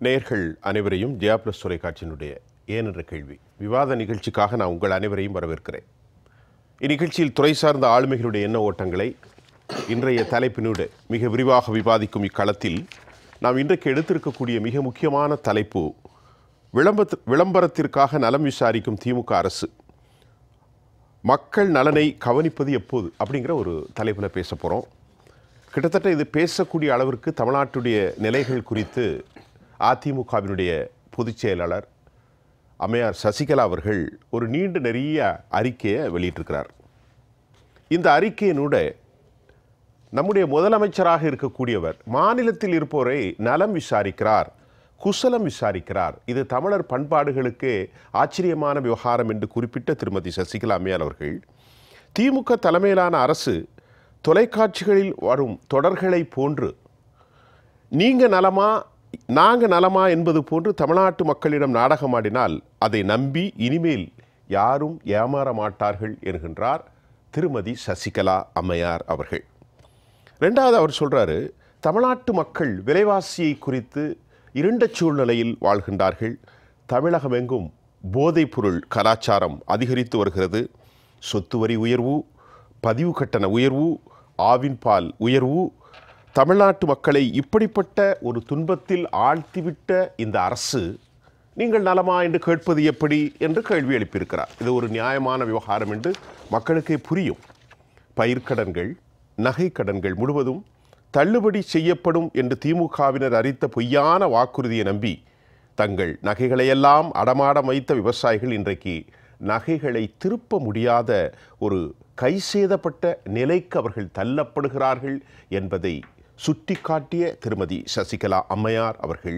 நேர்கள் அனைவரையும் ஜெயா பிளஸ் தொலைக்காட்சியினுடைய ஏன் என்ற கேள்வி விவாத நிகழ்ச்சிக்காக நான் உங்கள் அனைவரையும் வரவேற்கிறேன் இந்நிகழ்ச்சியில் துறை சார்ந்த ஆளுமைகளுடைய எண்ண ஓட்டங்களை இன்றைய தலைப்பினோடு மிக விரிவாக விவாதிக்கும் இக்களத்தில் நாம் இன்றைக்கு எடுத்திருக்கக்கூடிய மிக முக்கியமான தலைப்பு விளம்பர விளம்பரத்திற்காக நலம் விசாரிக்கும் திமுக அரசு மக்கள் நலனை கவனிப்பது எப்போது அப்படிங்கிற ஒரு தலைப்பில் பேச போகிறோம் கிட்டத்தட்ட இது பேசக்கூடிய அளவிற்கு தமிழ்நாட்டுடைய நிலைகள் குறித்து அதிமுகவினுடைய பொதுச் செயலாளர் அம்மையார் சசிகலா அவர்கள் ஒரு நீண்ட நெறிய அறிக்கையை வெளியிட்டிருக்கிறார் இந்த அறிக்கையினூட நம்முடைய முதலமைச்சராக இருக்கக்கூடியவர் மாநிலத்தில் இருப்போரை நலம் விசாரிக்கிறார் குசலம் விசாரிக்கிறார் இது தமிழர் பண்பாடுகளுக்கு ஆச்சரியமான விவகாரம் என்று குறிப்பிட்ட திருமதி சசிகலா அம்மையார் அவர்கள் திமுக தலைமையிலான அரசு தொலைக்காட்சிகளில் வரும் தொடர்களை போன்று நீங்க நலமா நாங்க நலமா என்பது போன்று தமிழ்நாட்டு மக்களிடம் நாடகமாடினால் அதை நம்பி இனிமேல் யாரும் ஏமாற மாட்டார்கள் என்கின்றார் திருமதி சசிகலா அம்மையார் அவர்கள் ரெண்டாவது அவர் சொல்றாரு தமிழ்நாட்டு மக்கள் விலைவாசியை குறித்து இருண்ட சூழ்நிலையில் வாழ்கின்றார்கள் தமிழகமெங்கும் போதைப்பொருள் கலாச்சாரம் அதிகரித்து வருகிறது சொத்து வரி உயர்வு பதிவு கட்டண உயர்வு ஆவின் பால் உயர்வு தமிழ்நாட்டு மக்களை இப்படிப்பட்ட ஒரு துன்பத்தில் ஆழ்த்திவிட்ட இந்த அரசு நீங்கள் நலமா என்று கேட்பது எப்படி என்று கேள்வி எழுப்பியிருக்கிறார் இது ஒரு நியாயமான விவகாரம் என்று மக்களுக்கே புரியும் பயிர்க்கடன்கள் நகைக்கடன்கள் முழுவதும் தள்ளுபடி செய்யப்படும் என்று திமுகவினர் அறித்த பொய்யான வாக்குறுதியை நம்பி தங்கள் நகைகளையெல்லாம் அடமாடம் வைத்த விவசாயிகள் இன்றைக்கு நகைகளை திருப்ப முடியாத ஒரு கை சேதப்பட்ட நிலைக்கு அவர்கள் தள்ளப்படுகிறார்கள் என்பதை சுட்டிக்காட்டிய திருமதி சசிகலா அம்மையார் அவர்கள்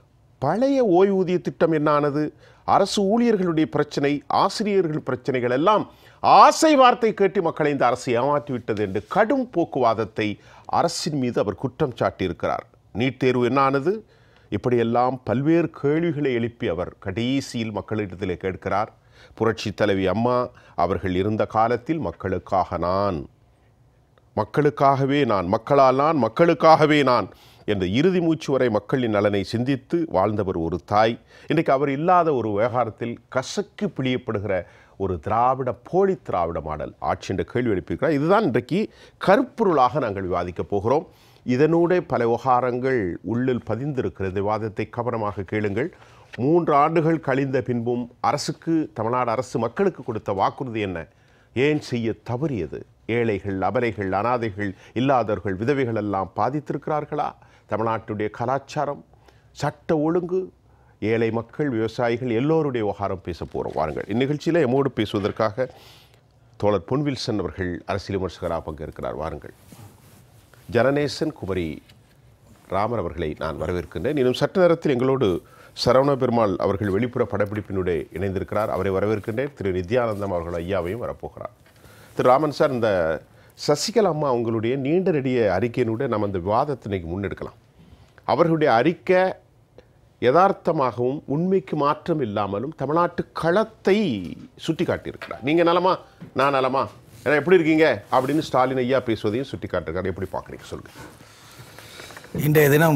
பழைய ஓய்வூதிய திட்டம் என்னானது அரசு ஊழியர்களுடைய பிரச்சனை ஆசிரியர்கள் பிரச்சனைகள் எல்லாம் ஆசை வார்த்தை கேட்டு மக்களை இந்த அரசு ஏமாற்றிவிட்டது என்று கடும் போக்குவாதத்தை அரசின் மீது அவர் குற்றம் சாட்டியிருக்கிறார் நீட் தேர்வு என்னானது இப்படியெல்லாம் பல்வேறு கேள்விகளை எழுப்பி அவர் கடைசியில் மக்களிடத்திலே கேட்கிறார் புரட்சி தலைவி அம்மா அவர்கள் இருந்த காலத்தில் மக்களுக்காக நான் மக்களுக்காகவே நான் மக்களால் நான் மக்களுக்காகவே நான் என்ற இறுதி மூச்சு வரை மக்களின் நலனை சிந்தித்து வாழ்ந்தவர் ஒரு தாய் இன்றைக்கு அவர் இல்லாத ஒரு விவகாரத்தில் கசக்கு பிழியப்படுகிற ஒரு திராவிட போலி திராவிட மாடல் ஆட்சி என்ற கேள்வி எழுப்பியிருக்கிறார் இதுதான் இன்றைக்கு கருப்பொருளாக நாங்கள் விவாதிக்கப் போகிறோம் இதனூடே பல விவகாரங்கள் உள்ளில் பதிந்திருக்கிற இந்த விவாதத்தை கவனமாக கேளுங்கள் மூன்று ஆண்டுகள் கழிந்த பின்பும் அரசுக்கு தமிழ்நாடு அரசு மக்களுக்கு கொடுத்த வாக்குறுதி என்ன ஏன் செய்ய தவறியது ஏழைகள் அபலைகள் அனாதைகள் இல்லாதவர்கள் விதவைகள் எல்லாம் பாதித்திருக்கிறார்களா தமிழ்நாட்டுடைய கலாச்சாரம் சட்ட ஒழுங்கு ஏழை மக்கள் விவசாயிகள் எல்லோருடைய விவகாரம் பேச போகிறோம் வாருங்கள் இந்நிகழ்ச்சியில் எம்மோடு பேசுவதற்காக தோழர் பொன்வில்சன் அவர்கள் அரசியல் விமர்சகராக பங்கேற்கிறார் வாருங்கள் ஜனநேசன் குமரி ராமர் அவர்களை நான் வரவேற்கின்றேன் இன்னும் சற்று நேரத்தில் எங்களோடு சரவண பெருமாள் அவர்கள் வெளிப்புற படப்பிடிப்பினுடைய இணைந்திருக்கிறார் அவரை வரவேற்கின்றேன் திரு நித்யானந்தம் அவர்கள் ஐயாவையும் வரப்போகிறார் திரு ராமன் சார் இந்த சசிகலா அம்மா அவங்களுடைய நீண்ட நெடிய அறிக்கையினுடைய நம்ம இந்த விவாதத்தை இன்னைக்கு முன்னெடுக்கலாம் அவர்களுடைய அறிக்கை யதார்த்தமாகவும் உண்மைக்கு மாற்றம் இல்லாமலும் தமிழ்நாட்டு களத்தை சுட்டி காட்டியிருக்கிறார் நீங்கள் நலமா நான் நலமா ஏன்னா எப்படி இருக்கீங்க அப்படின்னு ஸ்டாலின் ஐயா பேசுவதையும் சுட்டி காட்டிருக்காரு எப்படி பார்க்குறீங்க சொல்லுங்கள் இன்றைய தினம்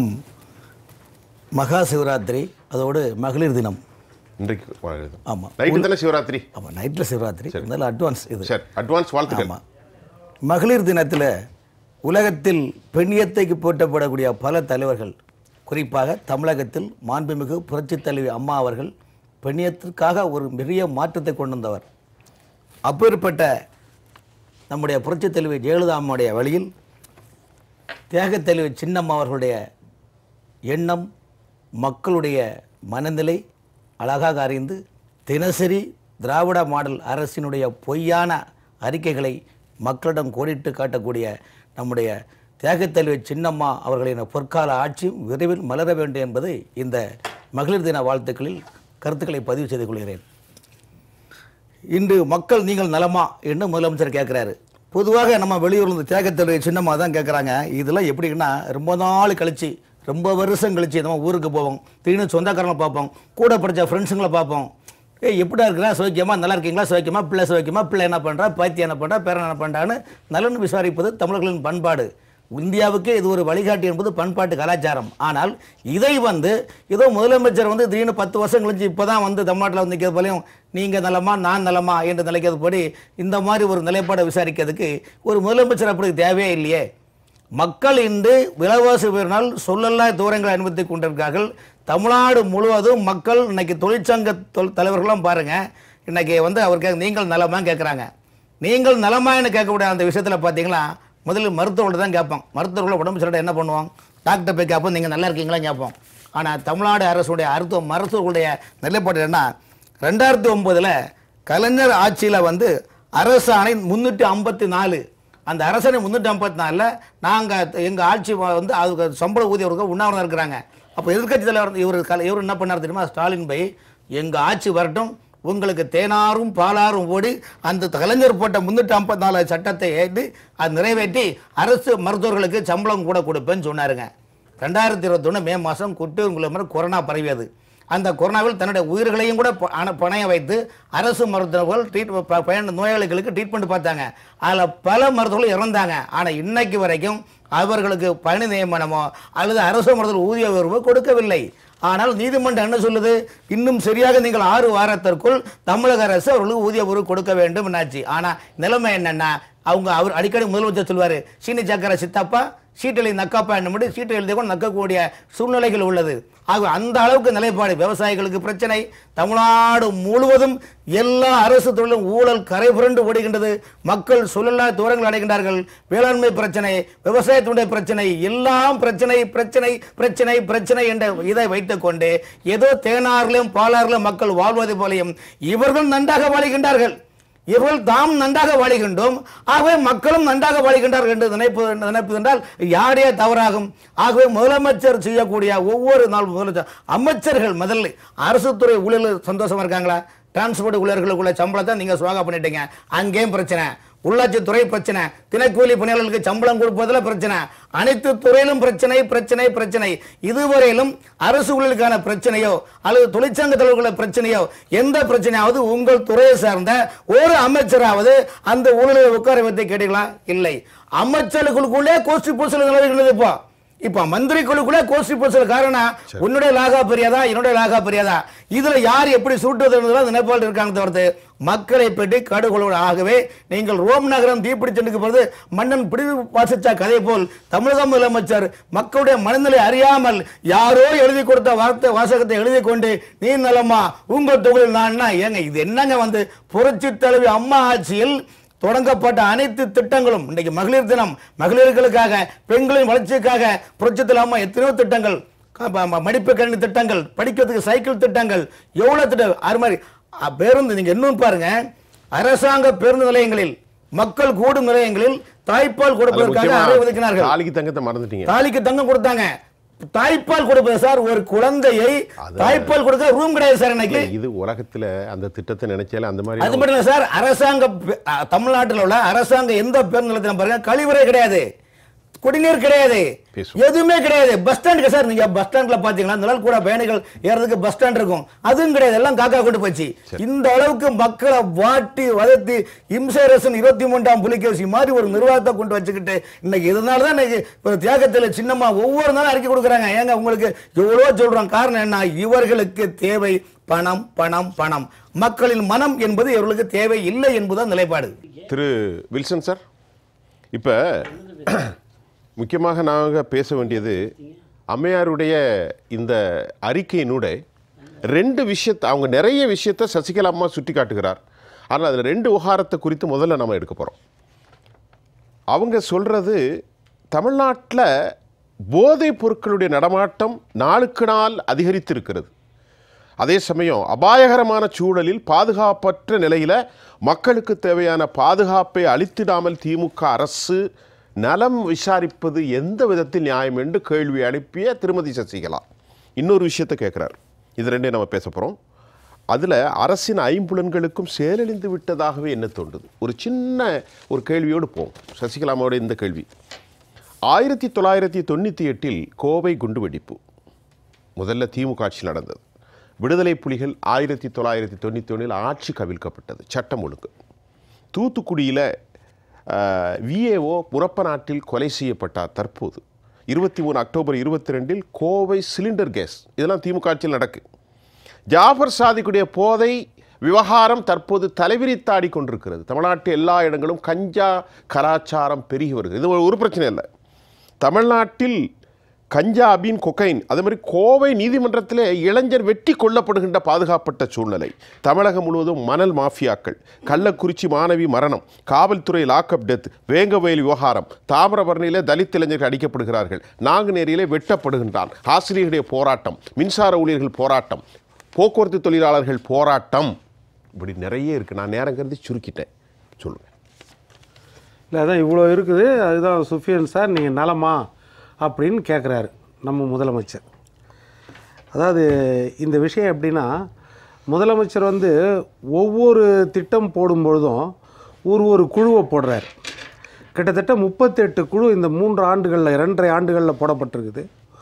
மகா சிவராத்திரி அதோடு மகளிர் தினம் இன்றைக்கு வருது. ஆமாம் நைட்டு தானே சிவராத்திரி ஆமாம் நைட்டில் சிவராத்திரி இருந்தாலும் அட்வான்ஸ் இது சரி அட்வான்ஸ் வாழ்த்துக்கள் ஆமாம் மகளிர் தினத்தில் உலகத்தில் பெண்ணியத்தைக்கு போட்டப்படக்கூடிய பல தலைவர்கள் குறிப்பாக தமிழகத்தில் மாண்புமிகு புரட்சித் தலைவி அம்மா அவர்கள் பெண்ணியத்திற்காக ஒரு பெரிய மாற்றத்தை கொண்டு வந்தவர் அப்பேற்பட்ட நம்முடைய புரட்சித் தலைவி ஜெயலலிதா அம்மாவுடைய வழியில் தியாகத் தலைவி சின்னம்மா அவர்களுடைய எண்ணம் மக்களுடைய மனநிலை அழகாக அறிந்து தினசரி திராவிட மாடல் அரசினுடைய பொய்யான அறிக்கைகளை மக்களிடம் கோடிட்டு காட்டக்கூடிய நம்முடைய தியாகத் தலைவி சின்னம்மா அவர்களின் பொற்கால ஆட்சியும் விரைவில் மலர வேண்டும் என்பது இந்த மகளிர் தின வாழ்த்துக்களில் கருத்துக்களை பதிவு செய்து கொள்கிறேன் இன்று மக்கள் நீங்கள் நலமா என்று முதலமைச்சர் கேட்குறாரு பொதுவாக நம்ம வெளியூர்ல இருந்து தியாகத்தலைவர் சின்னம்மா தான் கேட்குறாங்க இதெல்லாம் எப்படின்னா ரொம்ப நாள் கழிச்சு ரொம்ப வருஷம் கழிச்சு நம்ம ஊருக்கு போவோம் திடீர்னு சொந்தக்காரங்களை பார்ப்போம் கூட படித்த ஃப்ரெண்ட்ஸுங்களை பார்ப்போம் ஏய் எப்படிடா இருக்கிறா சுவைக்கியமா நல்லா இருக்கீங்களா சுவைக்கியமா பிள்ளை சுவைக்கியமா பிள்ளை என்ன பண்ணுறா பாத்தி என்ன பண்ணுறா பேரன் என்ன பண்ணுறான்னு நலன் விசாரிப்பது தமிழர்களின் பண்பாடு இந்தியாவுக்கே இது ஒரு வழிகாட்டி என்பது பண்பாட்டு கலாச்சாரம் ஆனால் இதை வந்து ஏதோ முதலமைச்சர் வந்து திடீர்னு பத்து வருஷம் கழிச்சு இப்போ தான் வந்து தமிழ்நாட்டில் வந்து நிற்கிறது போலையும் நீங்கள் நலமா நான் நலமா என்று நிலைக்கிறது படி இந்த மாதிரி ஒரு நிலைப்பாடை விசாரிக்கிறதுக்கு ஒரு முதலமைச்சர் அப்படி தேவையே இல்லையே மக்கள் இன்று விலைவாசி உயர்னால் சொல்லல்லா தூரங்களை அனுமதித்துக் கொண்டிருக்கிறார்கள் தமிழ்நாடு முழுவதும் மக்கள் இன்னைக்கு தொழிற்சங்க தொல் தலைவர்களும் பாருங்க இன்னைக்கு வந்து அவருக்கு நீங்கள் நலமா கேட்குறாங்க நீங்கள் நலமான்னு கேட்கக்கூடிய அந்த விஷயத்தில் பார்த்தீங்கன்னா முதல்ல மருத்துவர்கள்ட்ட தான் கேட்போம் மருத்துவர்கள் உடம்பு சரியில்லை என்ன பண்ணுவோம் டாக்டர் போய் கேட்போம் நீங்கள் நல்லா இருக்கீங்களா கேட்போம் ஆனால் தமிழ்நாடு அரசுடைய அருத்துவ மருத்துவர்களுடைய நிலைப்பாடு என்ன ரெண்டாயிரத்தி ஒம்போதில் கலைஞர் ஆட்சியில் வந்து அரசாணை முந்நூற்றி ஐம்பத்தி நாலு அந்த அரசனை முந்நூற்றி ஐம்பத்தி நாலில் நாங்கள் எங்கள் ஆட்சி வ- வந்து அதுக்கு சம்பள ஊதியவர்கள் உண்ணாவிரதம் இருக்கிறாங்க அப்போ எதிர்க்கட்சி தலைவர் இவர் கல இவர் என்ன பண்ணார் தெரியுமா ஸ்டாலின் பை எங்கள் ஆட்சி வரட்டும் உங்களுக்கு தேனாரும் பாலாரும் ஓடி அந்த கலைஞர் போட்ட முந்நூற்றி ஐம்பத்தி நாலு சட்டத்தை ஏற்றி அது நிறைவேற்றி அரசு மருத்துவர்களுக்கு சம்பளம் கூட கொடுப்பேன்னு சொன்னாருங்க ரெண்டாயிரத்தி இருபத்தொன்று மே மாதம் குட்டூர் மாதிரி கொரோனா பரவியது அந்த கொரோனாவில் தன்னுடைய உயிர்களையும் கூட ப- அண- பணய வைத்து அரசு மருத்துவர்கள் ட்ரீட் ப- பயன் நோயாளிகளுக்கு ட்ரீட்மெண்ட் பார்த்தாங்க அதில் பல மருத்துவர்கள் இறந்தாங்க ஆனால் இன்னைக்கு வரைக்கும் அவர்களுக்கு பணி நியமனமோ அல்லது அரசு மருத்துவர் ஊதிய உயர்வோ கொடுக்கவில்லை ஆனால் நீதிமன்றம் என்ன சொல்லுது இன்னும் சரியாக நீங்கள் ஆறு வாரத்திற்குள் தமிழக அரசு அவர்களுக்கு ஊதிய உயர்வு கொடுக்க வேண்டும் என்னாச்சு ஆனால் நிலைமை என்னன்னா அவங்க அவர் அடிக்கடி முதலமைச்சர் சொல்வார் சீனி சக்கரை சித்தப்பா சீட்டெழுதி நக்காப்பா என்னபடி சீட்டு எழுதி கூட நக்கக்கூடிய சூழ்நிலைகள் உள்ளது ஆக அந்த அளவுக்கு நிலைப்பாடு விவசாயிகளுக்கு பிரச்சனை தமிழ்நாடு முழுவதும் எல்லா அரசு தொழிலும் ஊழல் கரை புரண்டு ஓடுகின்றது மக்கள் சொல்லலா தூரங்கள் அடைகின்றார்கள் வேளாண்மை பிரச்சனை விவசாயத்தினுடைய பிரச்சனை எல்லாம் பிரச்சனை பிரச்சனை பிரச்சனை பிரச்சனை என்ற இதை வைத்துக்கொண்டு ஏதோ தேனாரிலும் பாலாரிலும் மக்கள் வாழ்வது போலையும் இவர்கள் நன்றாக வாழ்கின்றார்கள் இவர்கள் தாம் நன்றாக வாழுகின்றோம் ஆகவே மக்களும் நன்றாக வாழுகின்றார்கள் என்று நினைப்பு நினைப்பு என்றால் யாரே தவறாகும் ஆகவே முதலமைச்சர் செய்யக்கூடிய ஒவ்வொரு நாள் முதலமைச்சர் அமைச்சர்கள் முதல்ல அரசு துறை ஊழியர்கள் சந்தோஷமா இருக்காங்களா டிரான்ஸ்போர்ட் ஊழியர்களுக்குள்ள சம்பளத்தை நீங்க சுவாகா பண்ணிட்டீங்க அங்கேயும் பிரச்சனை உள்ளாட்சித்துறை பிரச்சனை தினக்கூலி பணியாளர்களுக்கு சம்பளம் கொடுப்பதில் பிரச்சனை அனைத்து துறையிலும் பிரச்சனை பிரச்சனை பிரச்சனை இதுவரையிலும் அரசு ஊழியர்களுக்கான பிரச்சனையோ அல்லது தொழிற்சங்க தலைவர்கள பிரச்சனையோ எந்த பிரச்சனையாவது உங்கள் துறையை சார்ந்த ஒரு அமைச்சராவது அந்த ஊழலை உட்கார வைத்து கேட்டீங்களா இல்லை அமைச்சர்களுக்குள்ளே கோஷ்டி பூசல் நிலவுகிறது இப்போ இப்ப மந்திரி குழுக்குள்ள கோஷ்டி பூசல் காரணம் உன்னுடைய லாகா பெரியாதா என்னுடைய லாகா பெரியாதா இதுல யார் எப்படி சுட்டுவதுன்றதுலாம் நினைப்பாடு இருக்காங்க தவிர்த்து மக்களை பற்றி கடுகொள்ள ஆகவே நீங்கள் ரோம் நகரம் தீப்பிடிச்சென்று போது மன்னன் பிடிவு வாசிச்ச கதை போல் தமிழக முதலமைச்சர் மக்களுடைய மனநிலை அறியாமல் யாரோ எழுதி கொடுத்த வார்த்தை வாசகத்தை எழுதி கொண்டு நீ நலமா உங்கள் தொழில் நான் ஏங்க இது என்னங்க வந்து புரட்சி தலைவி அம்மா ஆட்சியில் தொடங்கப்பட்ட அனைத்து திட்டங்களும் இன்றைக்கு மகளிர் தினம் மகளிர்களுக்காக பெண்களின் வளர்ச்சிக்காக புரட்சத்தில் அம்மா எத்தனையோ திட்டங்கள் க- ம- ம- மடிப்பு கணினி திட்டங்கள் படிக்கிறதுக்கு சைக்கிள் திட்டங்கள் எவ்வளோ திட்டம் அது மாதிரி அ, பேருந்து நீங்க இன்னும் பாருங்க அரசாங்க பேருந்து நிலையங்களில் மக்கள் கூடும் நிலையங்களில் தாய்ப்பால் அதுல கொடுப்பதற்காக முக்கியமா அறை ஒதுக்கினார்கள் தாலிக்கு தங்கத்தை மறந்துட்டீங்க தாலிக்கு தங்கம் கொடுத்தாங்க தாய்ப்பால் கொடுப்பது சார் ஒரு குழந்தையை அது- தாய்ப்பால் கொடுக்க ரூம் கிடையாது சார் இன்னைக்கு இது உலகத்துல அந்த திட்டத்தை நினைச்சாலே அந்த மாதிரி அது மட்டும் இல்ல சார் அரசாங்க பே- அ, தமிழ்நாட்டில் உள்ள அரசாங்க எந்த பேருந்து நிலையத்திலும் பாருங்க கழிவறை கிடையாது குடிநீர் கிடையாது பேசுவோம். எதுவுமே கிடையாது பஸ் ஸ்டாண்டுக்கு சார் நீங்க பஸ் ஸ்டாண்ட்ல பாத்தீங்கன்னா நிழல் கூட பயணிகள் ஏறதுக்கு பஸ் ஸ்டாண்ட் இருக்கும் அதுவும் கிடையாது எல்லாம் காக்கா கொண்டு போச்சு இந்த அளவுக்கு மக்களை வாட்டி வதத்தி இம்சரசன் இருபத்தி மூன்றாம் புலிகேசி மாதிரி ஒரு நிர்வாகத்தை கொண்டு வச்சுக்கிட்டு இன்னைக்கு இதனால தான் இன்னைக்கு ஒரு தியாகத்தில் சின்னமா ஒவ்வொரு நாளும் அறிக்கை கொடுக்குறாங்க ஏங்க உங்களுக்கு எவ்வளோ சொல்றோம் காரணம் என்ன இவர்களுக்கு தேவை பணம் பணம் பணம் மக்களின் மனம் என்பது இவர்களுக்கு தேவை இல்லை என்பதுதான் நிலைப்பாடு திரு வில்சன் சார் இப்போ முக்கியமாக நாங்கள் பேச வேண்டியது அம்மையாருடைய இந்த அறிக்கையினூட ரெண்டு விஷயத்தை அவங்க நிறைய விஷயத்தை சசிகலா அம்மா சுட்டி காட்டுகிறார் ஆனால் அதில் ரெண்டு விவகாரத்தை குறித்து முதல்ல நம்ம எடுக்க போகிறோம் அவங்க சொல்கிறது தமிழ்நாட்டில் போதைப் பொருட்களுடைய நடமாட்டம் நாளுக்கு நாள் அதிகரித்திருக்கிறது அதே சமயம் அபாயகரமான சூழலில் பாதுகாப்பற்ற நிலையில் மக்களுக்கு தேவையான பாதுகாப்பை அளித்திடாமல் திமுக அரசு நலம் விசாரிப்பது எந்த விதத்தில் நியாயம் என்று கேள்வி எழுப்பிய திருமதி சசிகலா இன்னொரு விஷயத்தை கேட்குறார் இது ரெண்டையும் நம்ம பேச போகிறோம் அதில் அரசின் ஐம்புலன்களுக்கும் செயலிழந்து விட்டதாகவே என்ன தோன்றுது ஒரு சின்ன ஒரு கேள்வியோடு போவோம் சசிகலாமாவோட இந்த கேள்வி ஆயிரத்தி தொள்ளாயிரத்தி தொண்ணூற்றி எட்டில் கோவை குண்டுவெடிப்பு முதல்ல திமுக ஆட்சி நடந்தது விடுதலை புலிகள் ஆயிரத்தி தொள்ளாயிரத்தி தொண்ணூற்றி ஒன்றில் ஆட்சி கவிழ்க்கப்பட்டது சட்டம் ஒழுங்கு தூத்துக்குடியில் விஏஓ முறப்ப நாட்டில் கொலை செய்யப்பட்டார் தற்போது இருபத்தி மூணு அக்டோபர் இருபத்தி ரெண்டில் கோவை சிலிண்டர் கேஸ் இதெல்லாம் திமுக ஆட்சியில் நடக்கு ஜாஃபர் சாதிக்குடைய போதை விவகாரம் தற்போது தலைவிரித்தாடி கொண்டிருக்கிறது தமிழ்நாட்டு எல்லா இடங்களும் கஞ்சா கலாச்சாரம் பெருகி வருகிறது இது ஒரு பிரச்சனை இல்லை தமிழ்நாட்டில் கஞ்சா அபீன் கொக்கைன் அதே மாதிரி கோவை நீதிமன்றத்திலே இளைஞர் வெட்டி கொல்லப்படுகின்ற பாதுகாப்பட்ட சூழ்நிலை தமிழகம் முழுவதும் மணல் மாஃபியாக்கள் கள்ளக்குறிச்சி மாணவி மரணம் காவல்துறை லாக்அப் டெத் வேங்கவயல் விவகாரம் தாமிரபரணியிலே தலித் இளைஞர்கள் அடிக்கப்படுகிறார்கள் நாங்குநேரியிலே வெட்டப்படுகின்றான் ஆசிரியர்களுடைய போராட்டம் மின்சார ஊழியர்கள் போராட்டம் போக்குவரத்து தொழிலாளர்கள் போராட்டம் இப்படி நிறைய இருக்குது நான் நேரம் கருதி சுருக்கிட்டேன் சொல்லுங்கள் இல்லை அதான் இவ்வளோ இருக்குது அதுதான் சுஃபியன் சார் நீங்கள் நலமா அப்படின்னு கேட்குறாரு நம்ம முதலமைச்சர் அதாவது இந்த விஷயம் எப்படின்னா முதலமைச்சர் வந்து ஒவ்வொரு திட்டம் போடும் பொழுதும் ஒரு ஒரு குழுவை போடுறார் கிட்டத்தட்ட முப்பத்தெட்டு குழு இந்த மூன்று ஆண்டுகளில் இரண்டரை ஆண்டுகளில் போடப்பட்டிருக்குது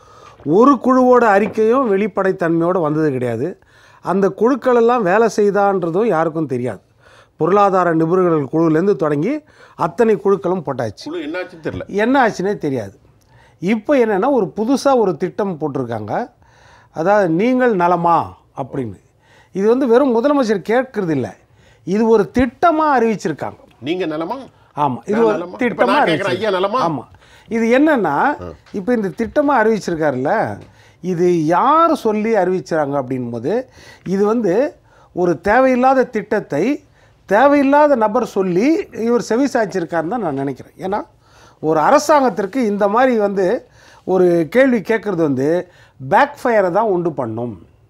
ஒரு குழுவோட அறிக்கையும் வெளிப்படைத்தன்மையோடு வந்தது கிடையாது அந்த குழுக்கள் எல்லாம் வேலை செய்தான்றதும் யாருக்கும் தெரியாது பொருளாதார நிபுணர்கள் குழுவிலேருந்து தொடங்கி அத்தனை குழுக்களும் போட்டாச்சு குழு என்னாச்சுன்னு தெரியல என்ன ஆச்சுன்னே தெரியாது இப்போ என்னென்னா ஒரு புதுசாக ஒரு திட்டம் போட்டிருக்காங்க அதாவது நீங்கள் நலமா அப்படின்னு இது வந்து வெறும் முதலமைச்சர் கேட்கறது இல்லை இது ஒரு திட்டமாக அறிவிச்சிருக்காங்க நீங்கள் நலமா ஆமாம் இது நான் ஒரு நலமா? இப்ப திட்டமாக நான் கேட்குறேன், ஐயா நலமா? ஆமாம் இது என்னன்னா இப்போ இந்த திட்டமாக அறிவிச்சிருக்காருல்ல இது யார் சொல்லி அறிவிச்சாங்க அப்படின் போது இது வந்து ஒரு தேவையில்லாத திட்டத்தை தேவையில்லாத நபர் சொல்லி இவர் செவி சாய்ச்சிருக்காருன்னு தான் நான் நினைக்கிறேன் ஏன்னா ஒரு அரசாங்கத்திற்கு இந்த மாதிரி வந்து ஒரு கேள்வி கேட்குறது வந்து பேக் ஃபயரை தான் உண்டு பண்ணும்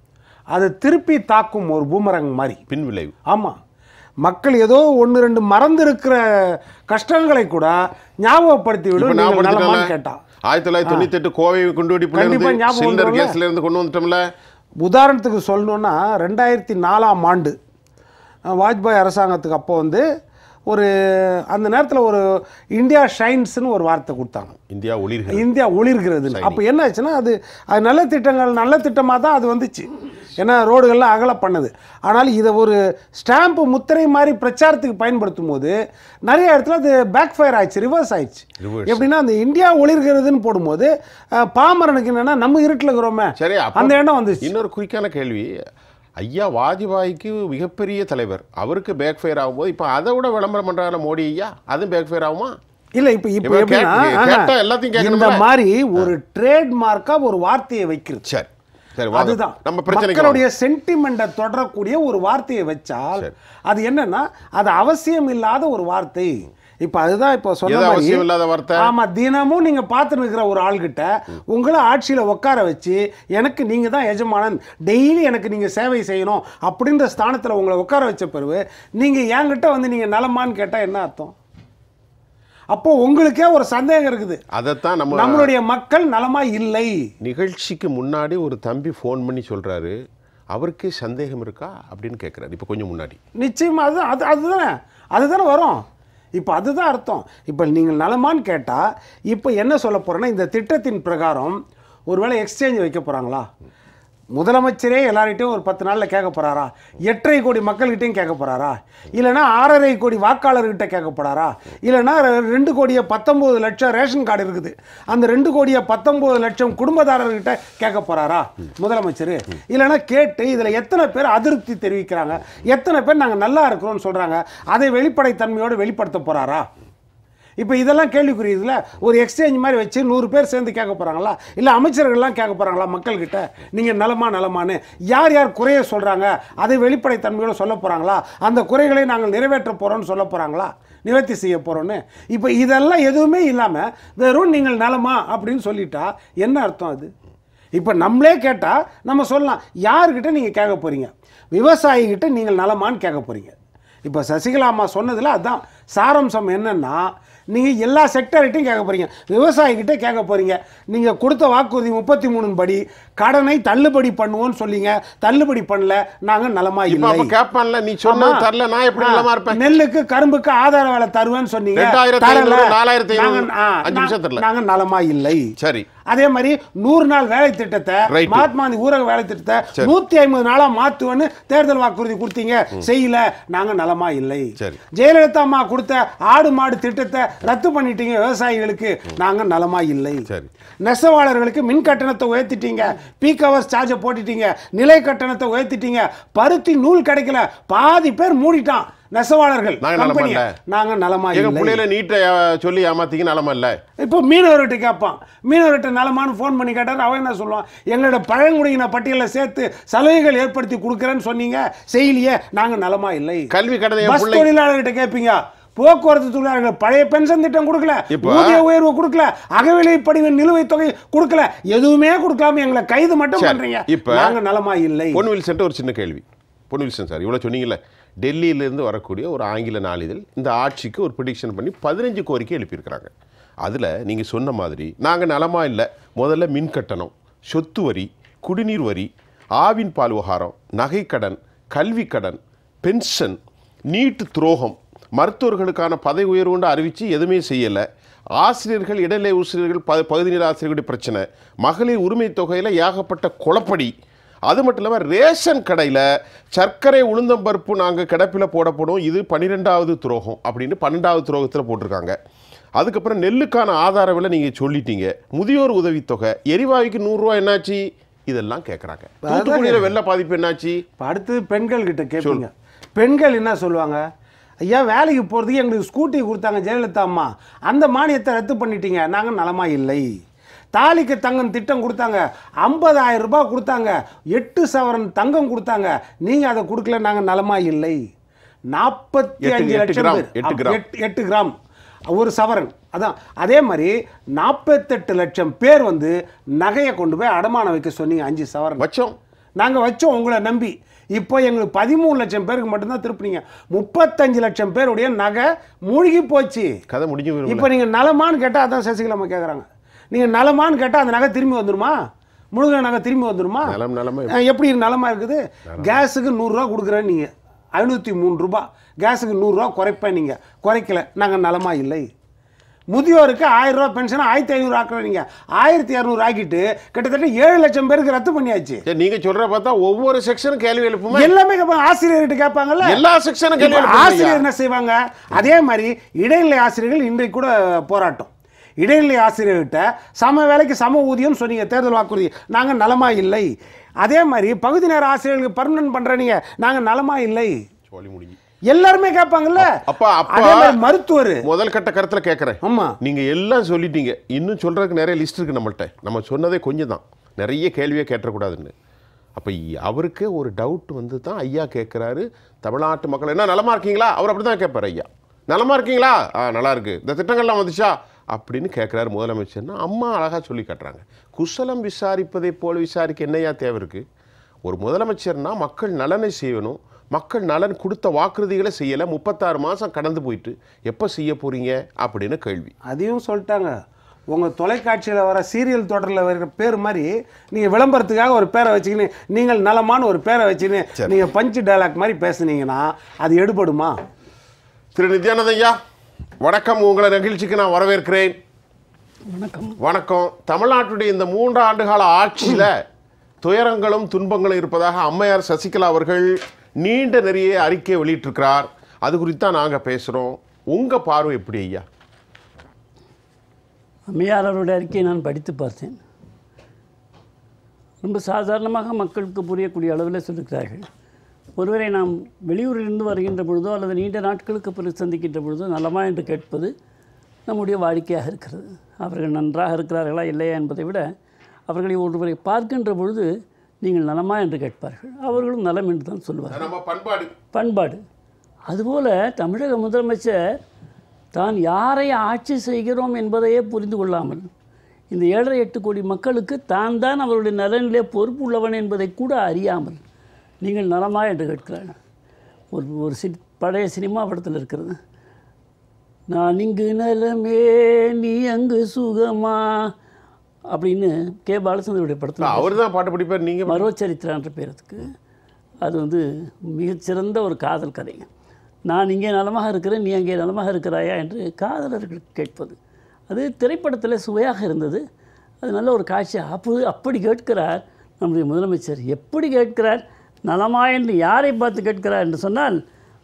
அதை திருப்பி தாக்கும் ஒரு பூமரங் மாதிரி பின் விளைவு ஆமாம் மக்கள் ஏதோ ஒன்று ரெண்டு மறந்து இருக்கிற கஷ்டங்களை கூட ஞாபகப்படுத்தி இப்ப விடும் நான் நீங்கள் நலமான்னு படிச்சுட்டேன்ல. கேட்டான் ஆயிரத்தி தொள்ளாயிரத்தி தொண்ணூத்தி எட்டு கோவை குண்டுவெடிப்புல கண்டிப்பா இருந்து ஞாபகம் சிலிண்டர் வந்துரும்ல? கேஸ்ல இருந்து கொண்டு வந்துட்டோம்ல உதாரணத்துக்கு சொல்லணுன்னா ரெண்டாயிரத்தி நாலாம் ஆண்டு அஹ், வாஜ்பாய் அரசாங்கத்துக்கு அப்போ வந்து ஒரு அந்த நேரத்தில் ஒரு இந்தியா ஷைன்ஸ்னு ஒரு வார்த்தை கொடுத்தாங்க இந்தியா ஒளிர்கள் இந்தியா ஒளிர்கிறது அப்போ என்ன ஆச்சுன்னா அது அது நல்ல திட்டங்கள் நல்ல திட்டமாக தான் அது வந்துச்சு ஏன்னா ரோடுகள்லாம் அகல பண்ணுது ஆனால் இதை ஒரு ஸ்டாம்ப்பு முத்திரை மாதிரி பிரச்சாரத்துக்கு பயன்படுத்தும் போது நிறைய இடத்துல அது பேக் ஃபயர் ஆயிடுச்சு ரிவர்ஸ் ஆயிடுச்சு Reverse. எப்படின்னா அந்த இந்தியா ஒளிர்கிறதுன்னு போடும்போது அஹ், பாமரனுக்கு என்னன்னா நம்ம இருட்டில் இருக்கிறோமே சரி அப்ப அந்த எண்ணம் வந்துச்சு இன்னொரு குறிக்கான கேள்வி ஐயா வாஜ்பாய்க்கு மிகப்பெரிய தலைவர் அவருக்கு பேக் ஃபயர் ஆகும்போது இப்போ அதை விட விளம்பரம் பண்றாங்க மோடி ஐயா அதுவும் பேக் ஃபயர் ஆகுமா இல்ல இப்ப இப்ப இவன் எப்படின்னா கேட்டு- ஆஹா, கேட்டா எல்லாத்தையும் இந்த கேட்கணும்ல? மாதிரி ஒரு ட்ரேட் மார்க்கா ஒரு வார்த்தையை வைக்கிறது சரி சரி வாங்க. அதுதான் நம்ம பிரச்சனைக்கு வாங்க. மக்களுடைய சென்டிமெண்ட்டை தொடரக்கூடிய ஒரு வார்த்தையை வச்சால் சரி. அது என்னன்னா அது அவசியம் இல்லாத ஒரு வார்த்தை இப்ப அதுதான் இப்போ சொன்ன எது மாதிரி அவசியம் இல்லாத வார்த்தை? ஆமா தினமும் நீங்க பார்த்து இருக்கிற ஒரு ஆள்கிட்ட உங்களை ஆட்சியில உட்கார வச்சு எனக்கு நீங்க தான் எஜமானன் டெய்லி எனக்கு நீங்க சேவை செய்யணும் அப்படின்ற ஸ்தானத்துல உங்களை உட்கார வச்ச பிறகு நீங்க என்கிட்ட வந்து நீங்க நலமான்னு கேட்டா என்ன அர்த்தம் அப்போ உங்களுக்கே ஒரு சந்தேகம் இருக்குது அதைத்தான் நம்ம நம்மளுடைய மக்கள் நலமா இல்லை நிகழ்ச்சிக்கு முன்னாடி ஒரு தம்பி ஃபோன் பண்ணி சொல்றாரு அவருக்கே சந்தேகம் இருக்கா அப்படின்னு கேட்குறாரு இப்போ கொஞ்சம் முன்னாடி நிச்சயமா அது அது அதுதானே அதுதானே வரும் இப்போ அதுதான் அர்த்தம் இப்போ நீங்கள் நலமான்னு கேட்டால் இப்போ என்ன சொல்ல போகிறேன்னா இந்த திட்டத்தின் பிரகாரம் ஒருவேளை எக்ஸ்சேஞ்ச் வைக்க போகிறாங்களா முதலமைச்சரே எல்லார்கிட்டையும் ஒரு பத்து நாளில் கேட்க போகிறாரா எட்டரை கோடி மக்கள்கிட்டையும் கேட்க போகிறாரா இல்லைன்னா ஆறரை கோடி வாக்காளர்கிட்ட கேட்க போகிறாரா இல்லைன்னா ரெ- ரெண்டு கோடியே பத்தொம்போது லட்சம் ரேஷன் கார்டு இருக்குது அந்த ரெண்டு கோடியே பத்தொம்போது லட்சம் குடும்பதாரர்கிட்ட கேட்க போகிறாரா முதலமைச்சர் இல்லைன்னா கேட்டு இதில் எத்தனை பேர் அதிருப்தி தெரிவிக்கிறாங்க எத்தனை பேர் நாங்கள் நல்லா இருக்கிறோம்னு சொல்கிறாங்க அதை வெளிப்படைத்தன்மையோடு வெளிப்படுத்த போகிறாரா இப்போ இதெல்லாம் கேள்விக்குறி இதில் ஒரு எக்ஸ்சேஞ்ச் மாதிரி வச்சு நூறு பேர் சேர்ந்து கேட்க போகிறாங்களா இல்லை அமைச்சர்கள்லாம் கேட்க போகிறாங்களா மக்கள்கிட்ட நீங்கள் நலமா நலமான்னு யார் யார் குறைய சொல்கிறாங்க அதை வெளிப்படைத்தன்மையோடு சொல்ல போகிறாங்களா அந்த குறைகளை நாங்கள் நிறைவேற்ற போகிறோம்னு சொல்ல போகிறாங்களா நிவர்த்தி செய்ய போகிறோன்னு இப்போ இதெல்லாம் எதுவுமே இல்லாமல் வெறும் நீங்கள் நலமா அப்படின்னு சொல்லிட்டா என்ன அர்த்தம் அது இப்போ நம்மளே கேட்டால் நம்ம சொல்லலாம் யார்கிட்ட நீங்கள் கேட்க போகிறீங்க விவசாயிகிட்ட நீங்கள் நலமான்னு கேட்க போகிறீங்க இப்போ சசிகலா அம்மா சொன்னதில் அதான் சாரம்சம் என்னன்னா நீங்கள் எல்லா செக்டர்கிட்டையும் கேட்க போகிறீங்க விவசாயிகிட்ட கேட்க போகிறீங்க நீங்கள் கொடுத்த வாக்குறுதி முப்பத்தி மூணு படி கடனை தள்ளுபடி பண்ணுவோன்னு சொன்னீங்க தள்ளுபடி பண்ணல நாங்கள் நலமா இப்போ இல்லை அப்போ கேட்பான்ல நீ சொன்னது ஆமா. தரல நான் எப்படி ஆ, நல்லமா இருப்பேன் நெல்லுக்கு கரும்புக்கு ஆதார வேலை தருவேன்னு சொன்னீங்க ரெண்டாயிரத்தி தரல. ஐநூறு, நாலாயிரத்தி ஐநூறு, நாங்க- ஆ, அஞ்சு நிமிஷம் தரல. நாங்க நலமா இல்லை சரி அதே மாதிரி நூறு நாள் வேலை திட்டத்தை Right. மகாத்மா காந்தி ஊரக வேலை திட்டத்தை சரி. நூத்தி ஐம்பது நாளா மாத்துவேன்னு தேர்தல் வாக்குறுதி கொடுத்தீங்க செய்யல நாங்க நலமா இல்லை சரி. ஜெயலலிதா அம்மா கொடுத்த ஆடு மாடு திட்டத்தை ரத்து பண்ணிட்டீங்க விவசாயிகளுக்கு நாங்க நலமா இல்லை சரி. நெசவாளர்களுக்கு மின் கட்டணத்தை உயர்த்திட்டீங்க பீக் ஹவர்ஸ் சார்ஜை போட்டுட்டீங்க நிலை கட்டணத்தை உயர்த்திட்டீங்க பருத்தி நூல் கிடைக்கல பாதி பேர் மூடிட்டான் நெசவாளர்கள் நாங்க நலமா company-ய. இல்ல. நாங்க நலமா எங்க இல்லை பிள்ளையில நீட்டை சொல்லி ஏமாத்தீங்க நலமா இல்ல இப்போ மீனவர்கிட்ட கேட்பான் மீனவர்கிட்ட நலமானு ஃபோன் பண்ணி கேட்டார் அவன் என்ன சொல்லுவான் எங்களோட பழங்குடியின பட்டியலில் சேர்த்து சலுகைகள் ஏற்படுத்தி கொடுக்குறேன்னு சொன்னீங்க செய்யலையே நாங்க நலமா இல்லை கல்வி கடனை என் பஸ் பிள்ளை தொழிலாளர்கிட்ட கேட்பீங்க போக்குவரத்து தொழிலாளர்கள் பழைய பென்ஷன் திட்டம் கொடுக்கல இப்ப- ஊதிய உயர்வு கொடுக்கல அகவிலை படிவ நிலுவைத் தொகை கொடுக்கல எதுவுமே கொடுக்காம எங்களை கைது மட்டும் சரி. பண்றீங்க இப்ப- நாங்க நலமா இல்லை பொன் வில்சன்ட்டு ஒரு சின்ன கேள்வி பொன் வில்சன் சார் இவ்வளோ சொன்னீங்கல்ல டெல்லியிலேருந்து வரக்கூடிய ஒரு ஆங்கில நாளிதழ் இந்த ஆட்சிக்கு ஒரு ப்ரிடிக்ஷன் பண்ணி பதினஞ்சு கோரிக்கை எழுப்பியிருக்கிறாங்க அதில் நீங்கள் சொன்ன மாதிரி நாங்கள் நலமா இல்லை முதல்ல மின் கட்டணம் சொத்து வரி குடிநீர் வரி ஆவின் பால் விவகாரம் நகைக்கடன் கல்வி கடன் பென்ஷன் நீட்டு துரோகம் மருத்துவர்களுக்கான பதவி உயர்வுன்னு அறிவித்து எதுவுமே செய்யலை ஆசிரியர்கள் இடைநிலை ஆசிரியர்கள் ப பகுதி நேர ஆசிரியர்களுடைய பிரச்சனை மகளிர் உரிமை தொகையில் ஏகப்பட்ட குழப்படி அது மட்டும் இல்லாமல் ரேஷன் கடையில் சர்க்கரை உளுந்தம்பருப்பு நாங்கள் கிடப்பில் போடப்படும் இது பன்னிரெண்டாவது துரோகம் அப்படின்னு பன்னெண்டாவது துரோகத்தில் போட்டிருக்காங்க அதுக்கப்புறம் நெல்லுக்கான ஆதார விலை நீங்கள் சொல்லிட்டீங்க முதியோர் உதவித்தொகை எரிவாயுக்கு நூறுரூவா என்னாச்சு இதெல்லாம் கேட்குறாங்க தூத்துக்குடியில் வெள்ள பாதிப்பு என்னாச்சு இப்ப அடுத்தது பெண்கள் கிட்ட கேட்பீங்க பெண்கள் என்ன சொல்லுவாங்க ஐயா வேலைக்கு போகிறதுக்கு எங்களுக்கு ஸ்கூட்டி கொடுத்தாங்க ஜெயலலிதா அம்மா அந்த மானியத்தை ரத்து பண்ணிட்டீங்க நாங்கள் நலமா இல்லை தாலிக்கு தங்கம் திட்டம் கொடுத்தாங்க 50000 ரூபாய் கொடுத்தாங்க எட்டு சவரன் தங்கம் கொடுத்தாங்க நீங்கள் அதை கொடுக்கல நாங்கள் நலமா இல்லை நாற்பத்தி எட்டு- அஞ்சு எட்டு லட்சம் கிராம், பேர். எட்டு ஆ, கிராம். எட்டு- எட்டு கிராம் ஒரு சவரன் அதான் அதே மாதிரி நாற்பத்தெட்டு லட்சம் பேர் வந்து நகையை கொண்டு போய் அடமானம் வைக்க சொன்னீங்க அஞ்சு சவரன் வச்சோம் நாங்கள் வச்சோம் உங்களை நம்பி இப்போ எங்களுக்கு பதிமூணு லட்சம் பேருக்கு மட்டும்தான் திருப்பினீங்க முப்பத்தஞ்சு லட்சம் பேருடைய நகை மூழ்கி போச்சு கதை முடிஞ்சு போயிரும் இப்போ நீங்கள் நலமான்னு கேட்டால் அதான் சசிகலாமா கேட்குறாங்க நீங்கள் நலமான்னு கேட்டால் அந்த நகை திரும்பி வந்துருமா முழுகிற நகை திரும்பி வந்துருமா நலம் நலமா அஹ் எப்படி நலமா இருக்குது கேஸுக்கு நூறுரூவா கொடுக்குறேன் நீங்கள் ஐநூற்றி மூணு ரூபா கேஸுக்கு நூறுரூவா குறைப்பேன் நீங்கள் குறைக்கல நாங்கள் நலமா இல்லை முதியோருக்கு ஆயிரம் ரூபா பென்ஷன் ஆயிரத்தி ஐநூறு ஆக்குற நீங்கள் ஆயிரத்தி இரநூறு ஆக்கிட்டு கிட்டத்தட்ட ஏழு லட்சம் பேருக்கு ரத்து பண்ணியாச்சு சரி, நீங்க சொல்ற பார்த்தா ஒவ்வொரு செக்ஷனும் கேள்வி எழுப்புமா எல்லாமே கேட்பாங்க ஆசிரியர்கிட்ட கேட்பாங்கல்ல எல்லா செக்ஷனும் கேள்வி இப்ப எழுப்புமா ஆசிரியர் என்ன செய்வாங்க அதே மாதிரி இடைநிலை ஆசிரியர்கள் இன்றைக்கு கூட போராட்டம் இடைநிலை ஆசிரியர்கிட்ட சம வேலைக்கு சம ஊதியம் சொன்னீங்க தேர்தல் வாக்குறுதி நாங்கள் நலமா இல்லை அதே மாதிரி பகுதி நேர ஆசிரியர்களுக்கு பர்மனன்ட் பண்றீங்க நாங்கள் நலமா இல்லை சொல்லி முடிஞ்சு எல்லாருமே கேட்பாங்கல்ல அப்பா அப்பா அதே மாதிரி மருத்துவர் முதல் கட்ட கருத்துல கேட்கறேன் ஆமா நீங்க எல்லாம் சொல்லிட்டீங்க இன்னும் சொல்றதுக்கு நிறைய லிஸ்ட் இருக்கு நம்மள்ட்ட நம்ம சொன்னதே கொஞ்சம் தான் நிறைய கேள்வியே கேட்டக்கூடாதுன்னு அப்ப இ- அவருக்கே ஒரு டவுட் வந்து தான் ஐயா கேட்குறாரு தமிழ்நாட்டு மக்கள் என்ன நலமா இருக்கீங்களா அவர் அப்படி தான் கேட்பார் ஐயா நலமா இருக்கீங்களா ஆ நல்லா இருக்கு இந்த திட்டங்கள்லாம் வந்துச்சா அப்படின்னு கேட்குறாரு முதலமைச்சர்னா அம்மா அழகா சொல்லி காட்டுறாங்க குசலம் விசாரிப்பதை போல விசாரிக்க என்னையா தேவை இருக்கு ஒரு முதலமைச்சர்னா மக்கள் நலனை செய்யணும் மக்கள் நலன் கொடுத்த வாக்குறுதிகளை செய்யலை முப்பத்தாறு மாதம் கடந்து போயிட்டு எப்போ செய்ய போறீங்க அப்படின்னு கேள்வி அதையும் சொல்லிட்டாங்க உங்க தொலைக்காட்சியில வர சீரியல் தொடரில் வர பேர் மாதிரி நீங்க விளம்பரத்துக்காக ஒரு பேரை வச்சுக்கின்னு நீங்கள் நலமான ஒரு பேரை வச்சுக்கின்னு நீங்க பஞ்சு டயலாக் மாதிரி பேசுனீங்கன்னா அது எடுபடுமா திரு நித்யானந்த ஐயா வணக்கம் உங்களை நிகழ்ச்சிக்கு நான் வரவேற்கிறேன் வணக்கம் வணக்கம் தமிழ்நாட்டுடைய இந்த மூன்று ஆண்டுகால ஆட்சியில் துயரங்களும் துன்பங்களும் இருப்பதாக அம்மையார் சசிகலா அவர்கள் நீண்ட நிறைய அறிக்கையை வெளியிட்டிருக்கிறார் அது குறித்து தான் நாங்கள் பேசுகிறோம் உங்கள் பார்வை எப்படி ஐயா அம்மையார் அவருடைய அறிக்கையை நான் படித்து பார்த்தேன் ரொம்ப சாதாரணமாக மக்களுக்கு புரியக்கூடிய அளவில் சொல்லுகிறார்கள் ஒருவரை நாம் வெளியூரிலிருந்து வருகின்ற பொழுதோ அல்லது நீண்ட நாட்களுக்கு பிறகு சந்திக்கின்ற பொழுதோ நலமா என்று கேட்பது நம்முடைய வாடிக்கையாக இருக்கிறது அவர்கள் நன்றாக இருக்கிறார்களா இல்லையா என்பதை விட அவர்களை ஒருவரை பார்க்கின்ற பொழுது நீங்கள் நலமா என்று கேட்பார்கள் அவர்களும் நலம் என்று தான் சொல்வார்கள் நம்ம பண்பாடு பண்பாடு அதுபோல தமிழக முதலமைச்சர் தான் யாரை ஆட்சி செய்கிறோம் என்பதையே புரிந்து கொள்ளாமல் இந்த ஏழரை எட்டு கோடி மக்களுக்கு தான் தான் அவருடைய நலனிலே பொறுப்பு உள்ளவன் என்பதை கூட அறியாமல் நீங்கள் நலமா என்று கேட்கிறார் ஒரு ஒரு சி பழைய சினிமா படத்தில் இருக்கிறது நான் இங்கு நலமே நீ அங்கு சுகமா அப்படின்னு கே பாலச்சந்திரனுடைய படத்தில் அவர் தான் பாட்டு படிப்பார் நீங்கள் மரோச்சரித்திரான்ற பேரத்துக்கு அது வந்து மிகச்சிறந்த ஒரு காதல் கதை நான் இங்கே நலமாக இருக்கிறேன் நீ அங்கே நலமாக இருக்கிறாயா என்று காதலர்கள் கேட்பது அது திரைப்படத்தில் சுவையாக இருந்தது அது நல்ல ஒரு காட்சி அப்போது அப்படி கேட்கிறார் நம்முடைய முதலமைச்சர் எப்படி கேட்கிறார் நலமா என்று யாரை பார்த்து கேட்கிறார் என்று சொன்னால்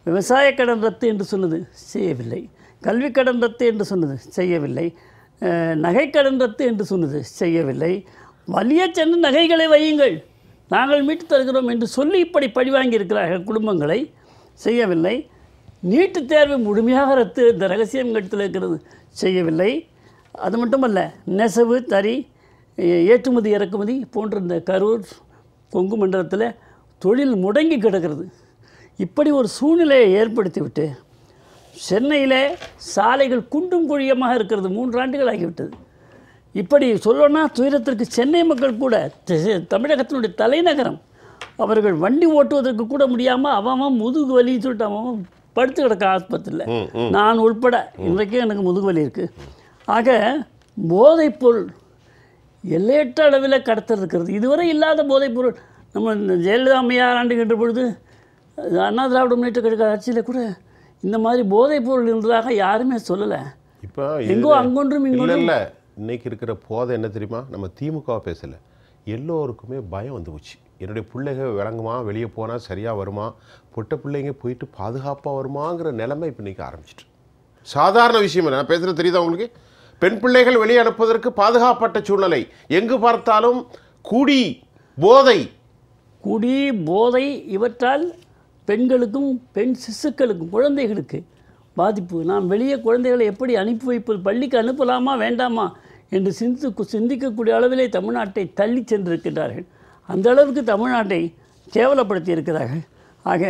விவசாய கடன் ரத்து என்று சொன்னது செய்யவில்லை கல்வி கடன் ரத்து என்று சொன்னது செய்யவில்லை அஹ், நகைக்கடன் ரத்து என்று சொன்னது செய்யவில்லை வலிய சென்று நகைகளை வையுங்கள் நாங்கள் மீட்டு தருகிறோம் என்று சொல்லி இப்படி பழிவாங்கி இருக்கிறார்கள் குடும்பங்களை செய்யவில்லை நீட்டுத் தேர்வு முழுமையாக ரத்து இந்த ரகசியம் இடத்தில் இருக்கிறது செய்யவில்லை அது மட்டுமல்ல நெசவு தறி ஏ- ஏற்றுமதி இறக்குமதி போன்ற இந்த கரூர் கொங்கு மண்டலத்தில் தொழில் முடங்கி கிடக்கிறது இப்படி ஒரு சூழ்நிலையை ஏற்படுத்திவிட்டு சென்னையிலே சாலைகள் குண்டும் குழியமாக இருக்கிறது மூன்று ஆண்டுகள் ஆகிவிட்டது இப்படி சொல்லணும்னா துயரத்திற்கு சென்னை மக்கள் கூட தி- தமிழகத்தினுடைய தலைநகரம் அவர்கள் வண்டி ஓட்டுவதற்கு கூட முடியாமல் அவன் அவன் முதுகு வலின்னு சொல்லிட்டு அவன் அவன் படுத்து கிடக்க ஆஸ்பத்திரியில் நான் உள்பட இன்றைக்கும் எனக்கு முதுகு வலி இருக்குது ஆக போதைப்பொருள் எல்லையற்ற அளவில் கடத்தல் இருக்கிறது இதுவரை இல்லாத போதைப்பொருள் நம்ம இந்த ஜெயலலிதா அம்மையார் ஆண்டுகின்ற பொழுது அண்ணா திராவிட முன்னேற்ற கழக ஆட்சியில் கூட இந்த மாதிரி போதைப்பொருள் இருந்ததாக யாருமே சொல்லலை இப்போ எங்கோ அங்கொன்றும் இல்லை இங்கொன்றும் இல்லை இன்னைக்கு இருக்கிற போதை என்ன தெரியுமா நம்ம திமுக பேசலை எல்லோருக்குமே பயம் வந்து போச்சு என்னுடைய பிள்ளைங்க விளங்குமா வெளியே போனால் சரியாக வருமா பொட்ட பிள்ளைங்க போயிட்டு பாதுகாப்பாக வருமாங்கிற நிலைமை இப்போ இன்னைக்கு ஆரம்பிச்சிட்டு சாதாரண விஷயம் இல்லை நான் பேசுகிறது தெரியுதா உங்களுக்கு பெண் பிள்ளைகள் வெளியே அனுப்புவதற்கு பாதுகாப்பட்ட சூழ்நிலை எங்கு பார்த்தாலும் குடி போதை குடி போதை இவற்றால் பெண்களுக்கும் பெண் சிசுக்களுக்கும் குழந்தைகளுக்கு பாதிப்பு நாம் வெளியே குழந்தைகளை எப்படி அனுப்பி வைப்பது பள்ளிக்கு அனுப்பலாமா வேண்டாமா என்று சிந்தித்து சிந்திக்கக்கூடிய அளவிலே தமிழ்நாட்டை தள்ளி சென்றிருக்கின்றார்கள் அந்த அளவுக்கு தமிழ்நாட்டை கேவலப்படுத்தி இருக்கிறார்கள் ஆக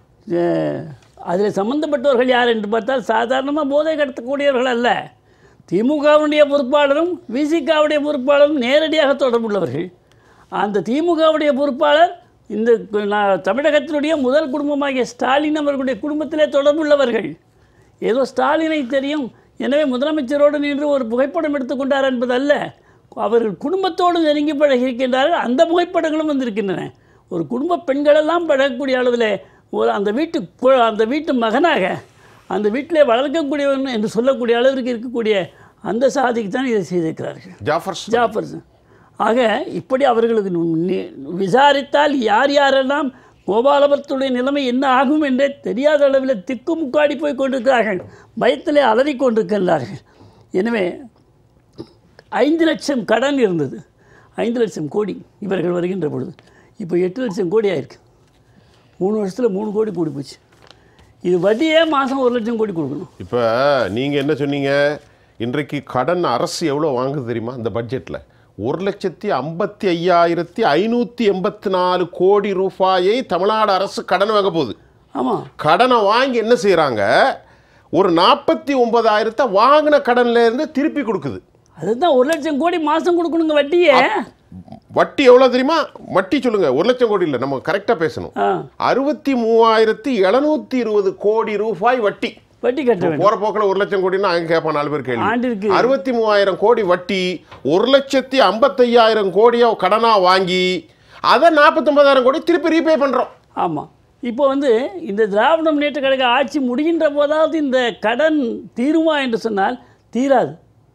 அதில் சம்பந்தப்பட்டவர்கள் யார் என்று பார்த்தால் சாதாரணமாக போதை கடத்தக்கூடியவர்கள் அல்ல திமுகவுடைய பொறுப்பாளரும் விசிகாவுடைய பொறுப்பாளரும் நேரடியாக தொடர்புள்ளவர்கள் அந்த திமுகவுடைய பொறுப்பாளர் இந்த கு- நா- தமிழகத்தினுடைய முதல் குடும்பமாகிய ஸ்டாலின் அவர்களுடைய குடும்பத்திலே தொடர்புள்ளவர்கள் ஏதோ ஸ்டாலினை தெரியும் எனவே முதலமைச்சரோடு நின்று ஒரு புகைப்படம் எடுத்துக்கொண்டார் என்பதல்ல அவர்கள் குடும்பத்தோடு நெருங்கி பழகியிருக்கின்றார்கள் அந்த புகைப்படங்களும் வந்திருக்கின்றன ஒரு குடும்ப பெண்களெல்லாம் பழகக்கூடிய அளவில் ஒரு அந்த வீட்டு கு- அந்த வீட்டு மகனாக அந்த வீட்டிலே வளர்க்கக்கூடியவன் என்று சொல்லக்கூடிய அளவிற்கு இருக்கக்கூடிய அந்த சாதிக்கு தான் இதை செய்திருக்கிறார்கள் ஜாஃபர் ஜாஃபர் ஆக இப்படி அவர்களுக்கு நி- விசாரித்தால் யார் யாரெல்லாம் கோபாலபுரத்துடைய நிலைமை என்ன ஆகும் என்றே தெரியாத அளவில் திக்கு முக்காடி போய் கொண்டிருக்கிறார்கள் பயத்திலே அலறிக் கொண்டிருக்கின்றார்கள் எனவே ஐந்து லட்சம் கடன் இருந்தது ஐந்து லட்சம் கோடி இவர்கள் வருகின்ற பொழுது இப்போ எட்டு லட்சம் கோடி ஆயிருக்கு மூணு வருஷத்தில் மூணு கோடி கூடி போச்சு இது வட்டியே மாதம் ஒரு லட்சம் கோடி கொடுக்கணும் இப்போ நீங்கள் என்ன சொன்னீங்க இன்றைக்கு கடன் அரசு எவ்வளோ வாங்குது தெரியுமா இந்த பட்ஜெட்டில் ஒரு லட்சத்தி ஐம்பத்தி ஐயாயிரத்தி ஐநூற்றி எண்பத்தி நாலு கோடி ரூபாயை தமிழ்நாடு அரசு கடன் வாங்க போகுது ஆமாம் கடனை வாங்கி என்ன செய்கிறாங்க ஒரு நாற்பத்தி ஒன்பதாயிரத்தை வாங்கின கடன்ல இருந்து திருப்பி கொடுக்குது அதுதான் ஒரு லட்சம் கோடி மாதம் கொடுக்கணுங்க வட்டியே வட்டி எவ்வளோ தெரியுமா வட்டி சொல்லுங்க ஒரு லட்சம் கோடி இல்லை நம்ம கரெக்டாக பேசணும் ஆ அறுபத்தி மூவாயிரத்தி எழுநூத்தி இருபது கோடி ரூபாய் வட்டி வட்டி கட்ட வேண்டும் போற போக்கில் ஒரு லட்சம் கோடினா அங்க கேட்பான் நாலு பேர் கேள்வி ஆண்டிற்கு அறுபத்தி மூவாயிரம் கோடி வட்டி ஒரு லட்சத்தி ஐம்பத்தையாயிரம் கோடியை கடனா வாங்கி அதை நாற்பத்தொன்பதாயிரம் கோடி திருப்பி ரீபே பண்றோம் ஆமாம் இப்போ வந்து இந்த திராவிட முன்னேற்ற கழக ஆட்சி முடிகின்ற போதாவது இந்த கடன் தீருமா என்று சொன்னால் தீராது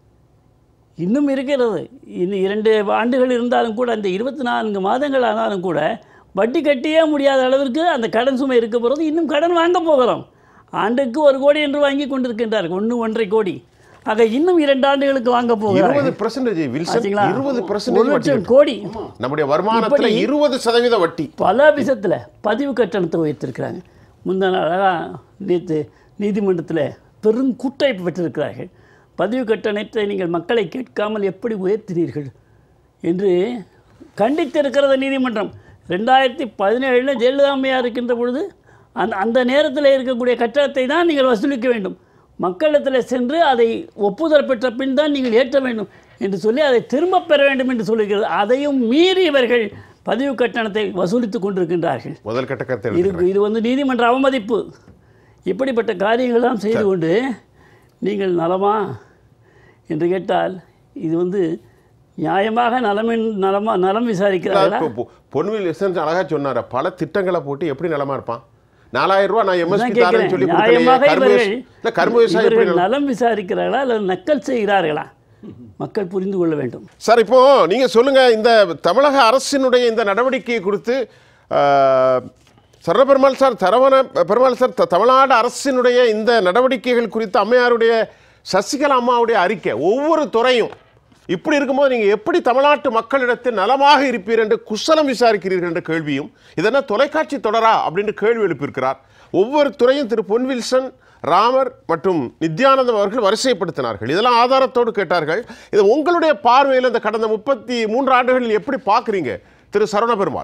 இன்னும் இருக்கிறது இன்னும் இரண்டு ஆண்டுகள் இருந்தாலும் கூட அந்த இருபத்தி நான்கு மாதங்கள் ஆனாலும் கூட வட்டி கட்டியே முடியாத அளவிற்கு அந்த கடன் சுமை இருக்க போகிறது இன்னும் கடன் வாங்க போகிறோம் ஆண்டுக்கு ஒரு கோடி என்று வாங்கி கொண்டிருக்கின்றார்கள் ஒன்று ஒன்றரை கோடி ஆக இன்னும் இரண்டு ஆண்டுகளுக்கு வாங்க இருபது போகிறார்கள் பர்சன்டேஜ் வில்சன் ஆச்சுங்களா? இருபது ஒரு பர்சன்டேஜ் வட்டி லட்சம் கோடி நம்முடைய வருமானத்துல இப்படி- இருபது சதவீத வட்டி பல விஷயத்தில் பதிவு கட்டணத்தை உயர்த்திருக்கிறாங்க முந்தின நாளாக நேற்று நீதிமன்றத்தில் பெரும் கூட்டமைப்பு பெற்றிருக்கிறார்கள் பதிவு கட்டணத்தை நீங்கள் மக்களை கேட்காமல் எப்படி உயர்த்தினீர்கள் என்று கண்டித்திருக்கிறது நீதிமன்றம் ரெண்டாயிரத்தி பதினேழில் ஜெயலலிதா அம்மையார் இருக்கின்ற பொழுது அந்த அந்த நேரத்தில் இருக்கக்கூடிய கட்டணத்தை தான் நீங்கள் வசூலிக்க வேண்டும் மக்களிடத்தில் சென்று அதை ஒப்புதல் பெற்ற பின் தான் நீங்கள் ஏற்ற வேண்டும் என்று சொல்லி அதை திரும்பப் பெற வேண்டும் என்று சொல்லுகிறது அதையும் மீறி இவர்கள் பதிவு கட்டணத்தை வசூலித்துக் கொண்டிருக்கின்றார்கள் முதல் கட்ட கருத்தை இது இது வந்து நீதிமன்ற அவமதிப்பு இப்படிப்பட்ட காரியங்கள்லாம் செய்து கொண்டு நீங்கள் நலமா என்று கேட்டால் இது வந்து நியாயமாக நலமின் நலமா நலம் விசாரிக்கிறார்களா பொன்வில் எசன்ஸ் அழகா சொன்னாரு பல திட்டங்களை போட்டு எப்படி நலமா இருப்பான் நாலாயிரம் ரூபாய் நான் நான் எம்எஸ்பி கேட்கிறேன் தரேன்னு சொல்லி நியாயமாக கொடுக்கலையே. கரும்பு இவர்கள் விவசா- இல்ல கரும்பு விவசாயம் எப்படி இவர்கள் நலம் நலம் விசாரிக்கிறார்களா அல்லது நக்கல் செய்கிறார்களா மக்கள் புரிந்து கொள்ள வேண்டும் சார் இப்போ நீங்க சொல்லுங்க இந்த தமிழக அரசினுடைய இந்த நடவடிக்கையை குறித்து ஆஹ், சரவண பெருமாள் சார் சரவண பெருமாள் சார் த- தமிழ்நாடு அரசினுடைய இந்த நடவடிக்கைகள் குறித்து அம்மையாருடைய சசிகலா அம்மாவுடைய அறிக்கை ஒவ்வொரு துறையும் இப்படி இருக்கும்போது நீங்கள் எப்படி தமிழ்நாட்டு மக்களிடத்தில் நலமாக இருப்பீர் என்று குசலம் விசாரிக்கிறீர்கள் என்ற கேள்வியும் இதென்ன தொலைக்காட்சி தொடரா அப்படின்னு கேள்வி எழுப்பியிருக்கிறார் ஒவ்வொரு துறையும் திரு பொன்வில்சன் ராமர் மற்றும் நித்யானந்தம் அவர்கள் வரிசைப்படுத்தினார்கள் இதெல்லாம் ஆதாரத்தோடு கேட்டார்கள் இது உங்களுடைய பார்வையில் இந்த கடந்த முப்பத்தி மூன்று ஆண்டுகளில் எப்படி பார்க்குறீங்க திரு சரவண பெருமாள்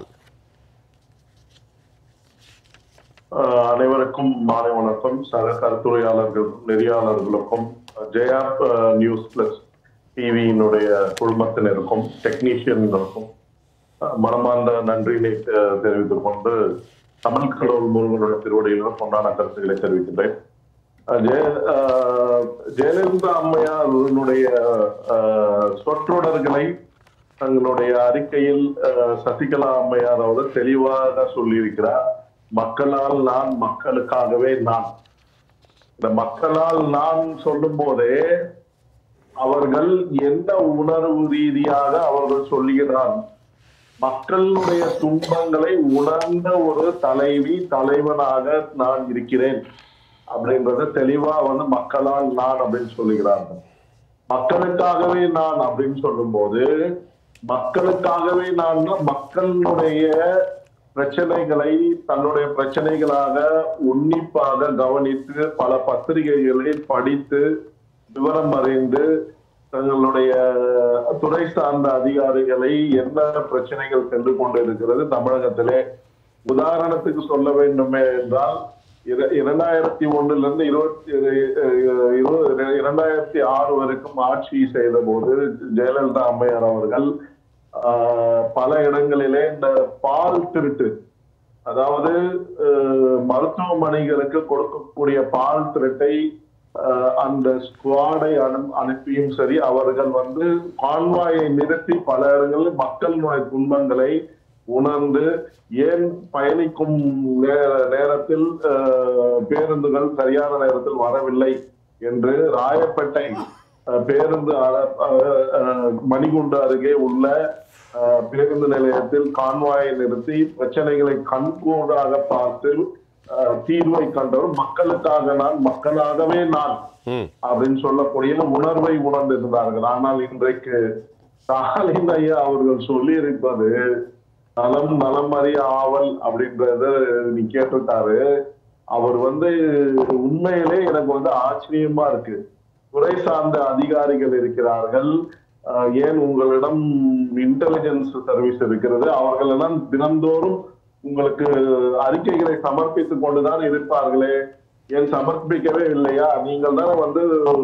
ஆஹ் அனைவருக்கும் மாலை வணக்கம் சக கருத்துரையாளர்களுக்கும் நெறியாளர்களுக்கும் ஜெயா ஆஹ் நியூஸ் பிளஸ் டிவியினுடைய குழுமத்தினருக்கும் டெக்னீஷியன்களுக்கும் ஆஹ் மனமார்ந்த நன்றியினை ஆஹ் தெரிவித்துக் கொண்டு தமிழ் கடவுள் முருகனுடைய திருவடியிலும் கொண்டான கருத்துக்களை தெரிவிக்கின்றேன் ஆஹ் ஜெய ஆஹ் ஜெயலலிதா அம்மையாருடைய ஆஹ் சொற்றொடர்களை தங்களுடைய அறிக்கையில் அஹ், சசிகலா அம்மையார் அவர் தெளிவாக சொல்லியிருக்கிறார் மக்களால் நான் மக்களுக்காகவே நான் இந்த மக்களால் நான் சொல்லும் போதே அவர்கள் என்ன உணர்வு ரீதியாக அவர்கள் சொல்லுகிறார் மக்களுடைய துன்பங்களை உணர்ந்த ஒரு தலைவி தலைவனாக நான் இருக்கிறேன் அப்படின்றது தெளிவா வந்து மக்களால் நான் அப்படின்னு சொல்லுகிறார்கள் மக்களுக்காகவே நான் அப்படின்னு சொல்லும்போது மக்களுக்காகவே நான் மக்களுடைய பிரச்சனைகளை தன்னுடைய பிரச்சனைகளாக உன்னிப்பாக கவனித்து பல பத்திரிகைகளை படித்து விவரம் அறிந்து தங்களுடைய துறை சார்ந்த அதிகாரிகளை என்ன பிரச்சனைகள் சென்று கொண்டிருக்கிறது தமிழகத்திலே உதாரணத்துக்கு சொல்ல வேண்டுமே என்றால் இர- இரண்டாயிரத்தி ஒண்ணுல இருந்து இருபத்தி அஹ், இரு- இரண்டாயிரத்தி ஆறு வரைக்கும் ஆட்சி செய்த போது ஜெயலலிதா அம்மையார் அவர்கள் ஆஹ், பல இடங்களிலே இந்த பால் திருட்டு அதாவது அஹ், மருத்துவமனைகளுக்கு கொடுக்கக்கூடிய பால் திருட்டை அஹ், அந்த ஸ்குவாடை அனு அனுப்பியும் சரி அவர்கள் வந்து கான்வாயை நிறுத்தி பல இடங்களில் மக்களினுடைய துன்பங்களை உணர்ந்து ஏன் பயணிக்கும் நே- நேரத்தில் அஹ், பேருந்துகள் சரியான நேரத்தில் வரவில்லை என்று ராயப்பேட்டை அஹ், பேருந்து அ- அஹ், அஹ், மணிகுண்டு அருகே உள்ள அஹ், பேருந்து நிலையத்தில் கான்வாயை நிறுத்தி பிரச்சனைகளை கண்கூடாக பார்த்து அஹ், தீர்வை கண்டவர் மக்களுக்காக நான் மக்களாகவே நான் ம் அப்படின்னு சொல்லக்கூடிய உணர்வை உணர்ந்திருந்தார்கள் ஆனால் இன்றைக்கு ஸ்டாலின் ஐயா அவர்கள் சொல்லி இருப்பது நலம் நலம் அறிய ஆவல் அப்படின்றத நீ கேட்டிருக்காரு அவர் வந்து உண்மையிலே எனக்கு வந்து ஆச்சரியமா இருக்கு துறை சார்ந்த அதிகாரிகள் இருக்கிறார்கள் அஹ் ஏன் உங்களிடம் இன்டெலிஜென்ஸ் சர்வீஸ் இருக்கிறது அவர்கள் எல்லாம் தினந்தோறும் உங்களுக்கு அறிக்கைகளை சமர்ப்பித்துக் கொண்டுதான் இருப்பார்களே ஏன் சமர்ப்பிக்கவே இல்லையா நீங்கள் தானே வந்து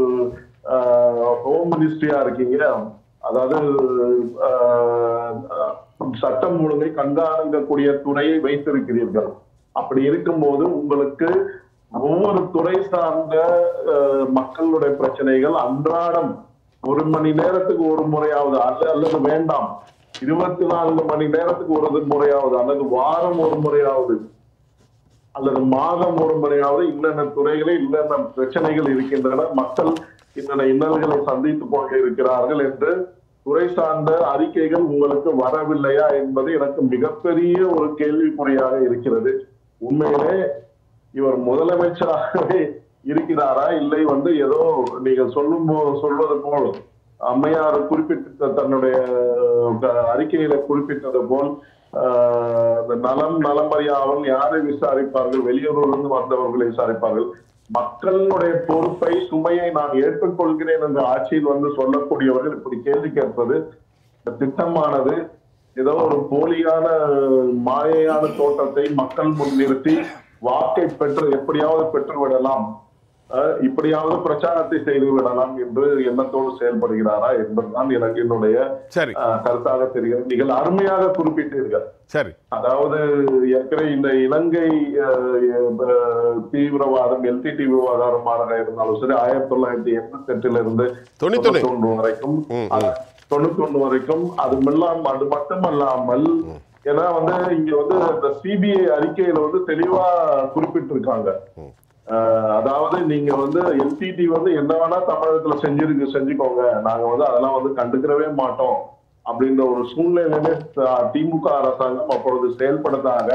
ஹோம் மினிஸ்ட்ரியா இருக்கீங்க அதாவது ஆஹ், சட்டம் ஒழுங்கை கண்காணிக்கக்கூடிய துறையை வைத்திருக்கிறீர்கள் அப்படி இருக்கும்போது உங்களுக்கு ஒவ்வொரு துறை சார்ந்த ஆஹ், மக்களுடைய பிரச்சனைகள் அன்றாடம் ஒரு மணி நேரத்துக்கு ஒரு முறையாவது அல்ல அல்லது வேண்டாம் இருபத்தி நான்கு மணி நேரத்துக்கு ஒரு முறையாவது அல்லது வாரம் ஒரு முறையாவது அல்லது மாதம் ஒரு முறையாவது இன்னென்ன துறைகளில் இன்னென்ன பிரச்சனைகள் இருக்கின்றன மக்கள் இன்னென்ன இன்னல்களை சந்தித்துக் கொண்டு இருக்கிறார்கள் என்று துறை சார்ந்த அறிக்கைகள் உங்களுக்கு வரவில்லையா என்பது எனக்கு மிகப்பெரிய ஒரு கேள்விக்குறியாக இருக்கிறது உண்மையிலே இவர் முதலமைச்சராகவே இருக்கிறாரா இல்லை வந்து ஏதோ நீங்கள் சொல்லும் போ- சொல்வது போல் அம்மையார் குறிப்பிட்ட தன்னுடைய அஹ், அறிக்கையில குறிப்பிட்டது போல் ஆஹ், இந்த நலம் நலமறியாமல் யாரை விசாரிப்பார்கள் வெளியூரிலிருந்து வந்தவர்களை விசாரிப்பார்கள் மக்களுடைய பொறுப்பை சுமையை நான் ஏற்றுக்கொள்கிறேன் என்ற ஆட்சியில் வந்து சொல்லக்கூடியவர்கள் இப்படி கேள்வி கேட்பது இந்த திட்டமானது ஏதோ ஒரு போலியான மாயையான தோட்டத்தை மக்கள் முன் நிறுத்தி வாக்கை பெற்று எப்படியாவது பெற்று விடலாம் அஹ் இப்படியாவது பிரச்சாரத்தை செய்து விடலாம் என்று எண்ணத்தோடு செயல்படுகிறாரா என்பதுதான் எனக்கு என்னுடைய சரி அஹ், கருத்தாக தெரிகிறது நீங்கள் அருமையாக குறிப்பிட்டீர்கள் சரி அதாவது ஏற்கனவே இந்த இலங்கை அஹ், அஹ், தீவிரவாதம் எல்டிடி விவகாரமாக இருந்தாலும் சரி ஆயிரத்தி தொள்ளாயிரத்தி எண்பத்தி எட்டுல இருந்து தொண்ணூத்தொன்னு. தொண்ணூத்தொன்று வரைக்கும் ம், அஹ், தொண்ணூத்தொன்னு வரைக்கும் அது இல்லாம அது மட்டுமல்லாமல் ஏன்னா வந்து இங்க வந்து இந்த சிபிஐ அறிக்கையில வந்து தெளிவா குறிப்பிட்டிருக்காங்க அஹ், அதாவது நீங்க வந்து எல்டிடி வந்து என்ன வேணா தமிழகத்துல செஞ்சிருக்கு செஞ்சுக்கோங்க நாங்க வந்து அதெல்லாம் வந்து கண்டுக்கிறவே மாட்டோம் அப்படின்ற ஒரு சூழ்நிலையிலே த- திமுக அரசாங்கம் அப்பொழுது செயல்படுத்தாங்க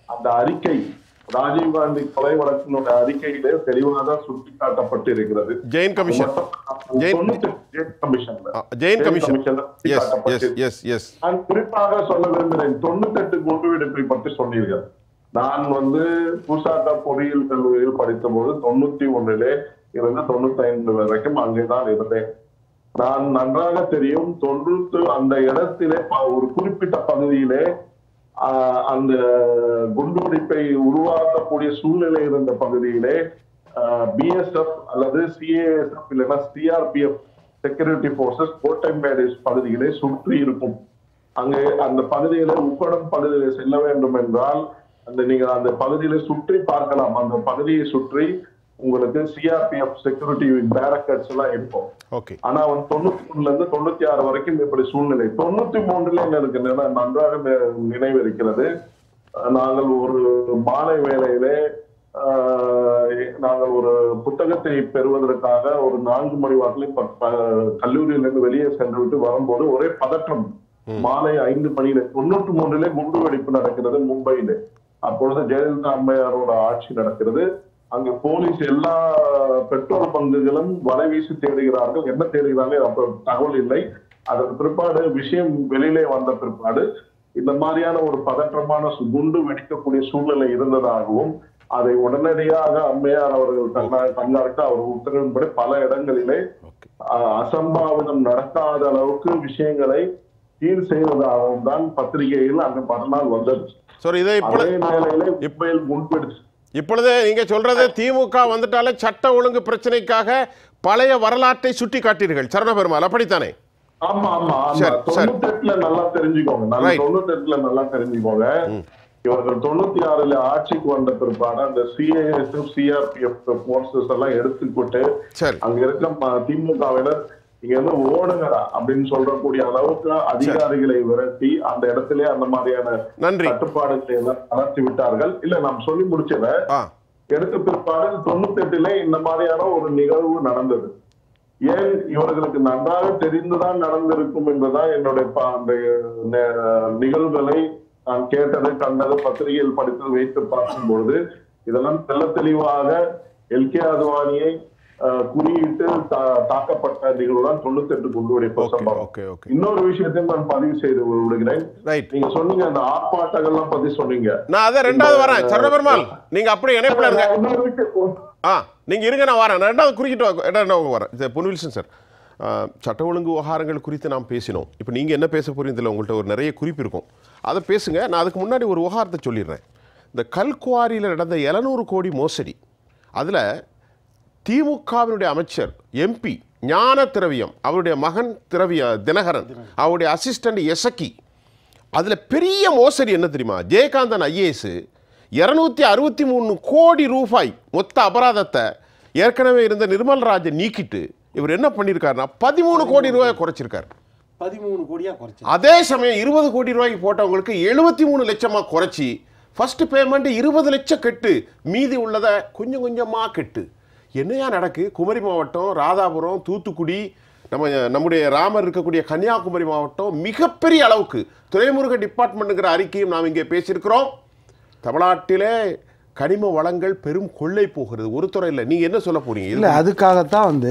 அந்த அறிக்கை ராஜீவ்காந்தி கொலை வழக்கினுடைய அறிக்கையிலே தெளிவாக சுட்டிக்காட்டப்பட்டு இருக்கிறது ஜெயின் கமிஷன் ஜெயின்- ஜெயின் கமிஷன்ல ஆ, ஜெயின் கமிஷன் கமிஷன்ல எஸ் எஸ் சுட்டிக்காட்டப்பட்டு எஸ் எஸ் நான் குறிப்பாக சொல்ல விரும்புகிறேன் தொண்ணூத்தெட்டு குண்டுவெடிப்பை பற்றி சொன்னீர்கள் நான் வந்து பூசாட்டா பொறியியல் கல்லூரியில் படித்த போது தொண்ணூத்தி ஒண்ணிலே இருந்து தொண்ணூத்தி ஐந்து வரைக்கும் அங்கேதான் இருந்தேன் நான் நன்றாக தெரியும் தொண்ணூத்து அந்த இடத்திலே ப- ஒரு குறிப்பிட்ட பகுதியிலே ஆஹ், அந்த குண்டுவெடிப்பை உருவாக்கக்கூடிய சூழ்நிலை இருந்த பகுதியிலே பிஎஸ்எஃப் அல்லது சிஏஎஸ்எஃப் இல்லைன்னா சிஆர்பிஎஃப் செக்யூரிட்டி போர்சஸ் கோட்டைமேடு பகுதியிலே சுற்றி இருக்கும் அங்கே அந்த பகுதியில உப்படம் பகுதியில செல்ல வேண்டும் என்றால் அந்த நீங்க அந்த பகுதியில சுற்றி பார்க்கலாம் அந்த பகுதியை சுற்றி உங்களுக்கு சிஆர்பிஎஃப் செக்யூரிட்டி பேரக்கட்ஸ் எல்லாம் இருக்கும் ஓகே ஆனா அவன் தொண்ணூத்தி மூணுல இருந்து தொண்ணூத்தி ஆறு வரைக்கும் இப்படி சூழ்நிலை தொண்ணூத்தி மூன்றுல என்ன இருக்கு நினை- நன்றாக நி- நினைவு இருக்கிறது அஹ் நாங்கள் ஒரு மாலை வேளையிலே ஆஹ் நாங்கள் ஒரு புத்தகத்தை பெறுவதற்காக ஒரு நான்கு மணி வாக்கில் ப- ப- கல்லூரியிலிருந்து வெளியே சென்று விட்டு வரும்போது ஒரே பதற்றம் மாலை ஐந்து மணியில தொண்ணூற்றி மூன்றிலே குண்டு வெடிப்பு நடக்கிறது மும்பையிலே அப்பொழுது ஜெயலலிதா அம்மையாரோட ஆட்சி நடக்கிறது அங்க போலீஸ் எல்லா பெட்ரோல் பங்குகளும் வலை வீசி தேடுகிறார்கள் என்ன தேடுகிறார்கள் அப்ப தகவல் இல்லை அதற்கு பிற்பாடு விஷயம் வெளியிலே வந்த பிற்பாடு இந்த மாதிரியான ஒரு பதற்றமான சு- குண்டு வெடிக்கக்கூடிய சூழ்நிலை இருந்ததாகவும் அதை உடனடியாக அம்மையார் அவர்கள் தன்னா- தன்னாருக்கு அவர் உத்தரவின்படி பல இடங்களிலே ஓகே அஹ், அசம்பாவிதம் நடக்காத அளவுக்கு விஷயங்களை சீர் செய்வதாகவும் தான் பத்திரிகையில் அங்க மறுநாள் வந்தது சார் இதை இப்பொழுது அதே வேளையிலே உண்மையில் முன்பெடுத்து இப்பொழுது நீங்க சொல்றது திமுக வந்துட்டாலே சட்ட ஒழுங்கு பிரச்சனைக்காக பழைய வரலாற்றை சுட்டி காட்டீர்கள் சரண பெருமாள் அப்படித்தானே ஆமா ஆமா ஆமா சரி, சரி. தொண்ணூத்தி எட்டுல நல்லா தெரிஞ்சுக்கோங்க நல்லா Right. தொண்ணூத்தி எட்டுல நல்லா தெரிஞ்சுக்கோங்க இவர்கள் தொண்ணூத்தி ஆறுல ஆட்சிக்கு வந்த பிற்பாடு அந்த சிஏஎஸ்எஃப் சிஆர்பிஎஃப் போர்சஸ் எல்லாம் எடுத்துக்கிட்டு சரி அங்க இருக்க ம- திமுகவினர் இங்க இருந்து ஓடுங்கடா அப்படின்னு சொல்லக்கூடிய அளவுக்கு அதிகாரிகளை விரட்டி அந்த இடத்திலே அந்த மாதிரியான நன்றி கட்டுப்பாடுகளை எல்லாம் தளர்த்தி விட்டார்கள் இல்ல நாம் சொல்லி முடிச்சத ஆ எடுத்த பிற்பாடு தொண்ணூத்தி எட்டுல இந்த மாதிரியான ஒரு நிகழ்வு நடந்தது ஏன் இவர்களுக்கு நன்றாக தெரிந்துதான் நடந்திருக்கும் என்பதுதான் என்னுடைய ப- அந்த நெ- நிகழ்வுகளை நான் கேட்டது கண்டது பத்திரிகையில் படித்து வைத்து பார்க்கும் பொழுது இதெல்லாம் தெள்ள தெளிவாக எல்கே அத்வானியை அஹ், குறியிட்டு தா- தாக்கப்பட்ட நிகழ்வுதான் தொண்ணூத்தி எட்டு குண்டுவெடிப்பு ஓகே சம்பவம் ஓகே ஓகே இன்னொரு விஷயத்தையும் நான் பதிவு செய்து விடுகிறேன் ரைட் நீங்க சொன்னீங்க அந்த ஆர்ப்பாட்டங்கள்லாம் பத்தி சொன்னீங்க நான் அதை ரெண்டாவது வரேன் சரண பெருமாள் நீங்க அப்படியே இணைப்புல இருங்க இன்னொரு விஷயம் ஆ நீங்கள் இருங்க நான் வரேன் நான் ரெண்டாவது குறுக்கிட்டு வா- ரெண்டாவது வரேன் இது பொன்வில்சன் சார் ஆ, சட்ட ஒழுங்கு விவகாரங்கள் குறித்து நாம் பேசினோம் இப்போ நீங்கள் என்ன பேச போறீங்க இதில் உங்கள்கிட்ட ஒரு நிறைய குறிப்பு இருக்கும் அதை பேசுங்க நான் அதுக்கு முன்னாடி ஒரு விவகாரத்தை சொல்லிடுறேன் இந்த கல்குவாரியில் நடந்த 700 கோடி மோசடி அதில் திமுகவினுடைய அமைச்சர் எம்பி ஞான திரவியம் அவருடைய மகன் திரவிய தினகரன் அவருடைய அசிஸ்டண்ட் எசக்கி அதில் பெரிய மோசடி என்ன தெரியுமா ஜெயகாந்தன் ஐஏஎஸ் இரநூத்தி அறுபத்தி மூணு கோடி ரூபாய் மொத்த அபராதத்தை ஏற்கனவே இருந்த நிர்மல்ராஜை நீக்கிட்டு இவர் என்ன பண்ணியிருக்காருன்னா பதிமூணு கோடி ரூபாய் குறைச்சிருக்காரு பதிமூணு கோடியா குறைச்சு அதே சமயம் இருபது கோடி ரூபாய்க்கு போட்டவங்களுக்கு எழுபத்தி மூணு லட்சமாக குறைச்சி ஃபர்ஸ்ட் பேமெண்ட் இருபது லட்சம் கெட்டு மீதி உள்ளதை கொஞ்சம் கொஞ்சமாக கெட்டு என்னையா நடக்கு குமரி மாவட்டம் ராதாபுரம் தூத்துக்குடி நம்ம நம்முடைய ராமர் இருக்கக்கூடிய கன்னியாகுமரி மாவட்டம் மிகப்பெரிய அளவுக்கு துறைமுருக டிபார்ட்மெண்ட்டுங்கிற அறிக்கையும் நாம் இங்கே பேசியிருக்கிறோம் தமிழ்நாட்டிலே கனிம வளங்கள் பெரும் கொள்ளை போகிறது ஒரு துறை இல்லை நீங்கள் என்ன சொல்ல போறீங்க இல்லை அதுக்காகத்தான் வந்து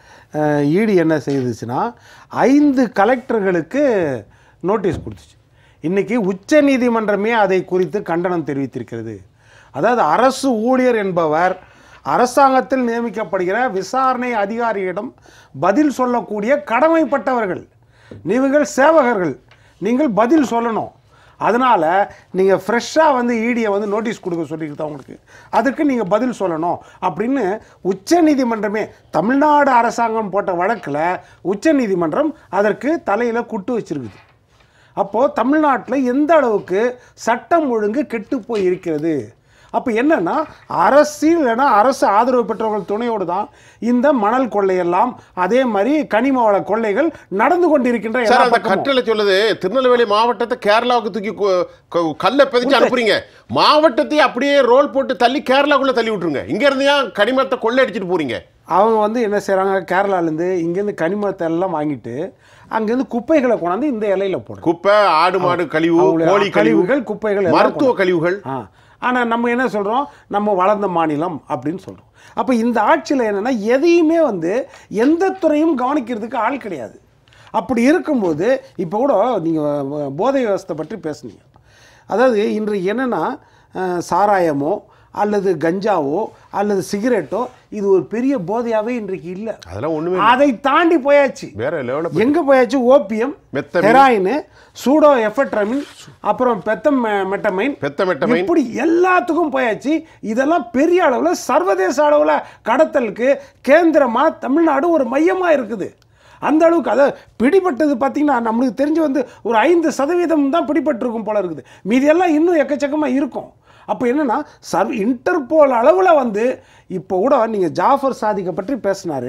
ஈடி என்ன செய்துச்சுன்னா ஐந்து கலெக்டர்களுக்கு நோட்டீஸ் கொடுத்துச்சு இன்னைக்கு உச்ச நீதிமன்றமே அதை குறித்து கண்டனம் தெரிவித்திருக்கிறது அதாவது அரசு ஊழியர் என்பவர் அரசாங்கத்தில் நியமிக்கப்படுகிற விசாரணை அதிகாரியிடம் பதில் சொல்லக்கூடிய கடமைப்பட்டவர்கள் நீங்கள் சேவகர்கள் நீங்கள் பதில் சொல்லணும் அதனால் நீங்கள் ஃப்ரெஷ்ஷாக வந்து ஈடியை வந்து நோட்டீஸ் கொடுக்க சொல்லியிருக்கா உங்களுக்கு அதுக்கு நீங்கள் பதில் சொல்லணும் அப்படின்னு உச்ச நீதிமன்றமே தமிழ்நாடு அரசாங்கம் போட்ட வழக்கில் உச்ச நீதிமன்றம் அதற்கு தலையில் குட்டு வச்சிருக்குது அப்போது தமிழ்நாட்டில் எந்த அளவுக்கு சட்டம் ஒழுங்கு கெட்டு போய் இருக்கிறது அப்போ என்னன்னா அரசியல் இல்லைன்னா அரசு ஆதரவு பெற்றவர்கள் துணையோடு தான் இந்த மணல் கொள்ளையெல்லாம் அதே மாதிரி கனிம வள கொள்ளைகள் நடந்து கொண்டிருக்கின்ற எல்லா சார் அந்த பக்கமும். கட்டளை சொல்லுது திருநெல்வேலி மாவட்டத்தை கேரளாவுக்கு தூக்கி கு- கு- கல்லை பதிச்சு அனுப்புறீங்க மாவட்டத்தை அப்படியே ரோல் போட்டு தள்ளி கேரளாக்குள்ள தள்ளி விட்டுருங்க இங்க இருந்து ஏன் கனிமத்தை கொள்ளை அடிச்சிட்டு போறீங்க அவங்க வந்து என்ன செய்கிறாங்க கேரளாலேருந்து இங்கேருந்து கனிமத்தை எல்லாம் வாங்கிட்டு அங்கேருந்து குப்பைகளை கொண்டாந்து இந்த இலையில போடுறாங்க குப்பை ஆடு மாடு கழிவு அவங்களுடைய கோழி கழிவுகள் கழிவுகள் குப்பைகள் எல்லாம் மருத்துவ கழிவுகள் ஆ ஆனால் நம்ம என்ன சொல்கிறோம் நம்ம வளர்ந்த மாநிலம் அப்படின்னு சொல்கிறோம் அப்போ இந்த ஆட்சியில் என்னென்னா எதையுமே வந்து எந்த துறையும் கவனிக்கிறதுக்கு ஆள் கிடையாது அப்படி இருக்கும்போது இப்போ கூட நீங்கள் போதை விவஸ்தை பற்றி பேசுனீங்க அதாவது இன்று என்னென்னா அஹ், சாராயமோ அல்லது கஞ்சாவோ அல்லது சிகரெட்டோ இது ஒரு பெரிய போதையாவே இன்றைக்கு இல்லை அதெல்லாம் ஒண்ணுமே அதை தாண்டி போயாச்சு வேற லெவலில் எங்க போயாச்சு ஓபியம் மெத்தமின். ஹெராயின் சூடோ எஃபட்ரமின் அப்புறம் பெத்தம் மெட்டமைன் பெத்தமெட்டமைன். இப்படி எல்லாத்துக்கும் போயாச்சு இதெல்லாம் பெரிய அளவுல சர்வதேச அளவுல கடத்தலுக்கு கேந்திரமா தமிழ்நாடு ஒரு மையமா இருக்குது அந்த அளவுக்கு அதை பிடிபட்டது பார்த்தீங்கன்னா நம்மளுக்கு தெரிஞ்சு வந்து ஒரு ஐந்து சதவீதம் தான் பிடிபட்டிருக்கும் போல இருக்குது மீதியெல்லாம் இன்னும் எக்கச்சக்கமாக இருக்கும் அப்போ என்னன்னா சர்வ இன்டர்போல் அளவில் வந்து இப்போ கூட நீங்கள் ஜாஃபர் சாதிக்கை பற்றி பேசினாரு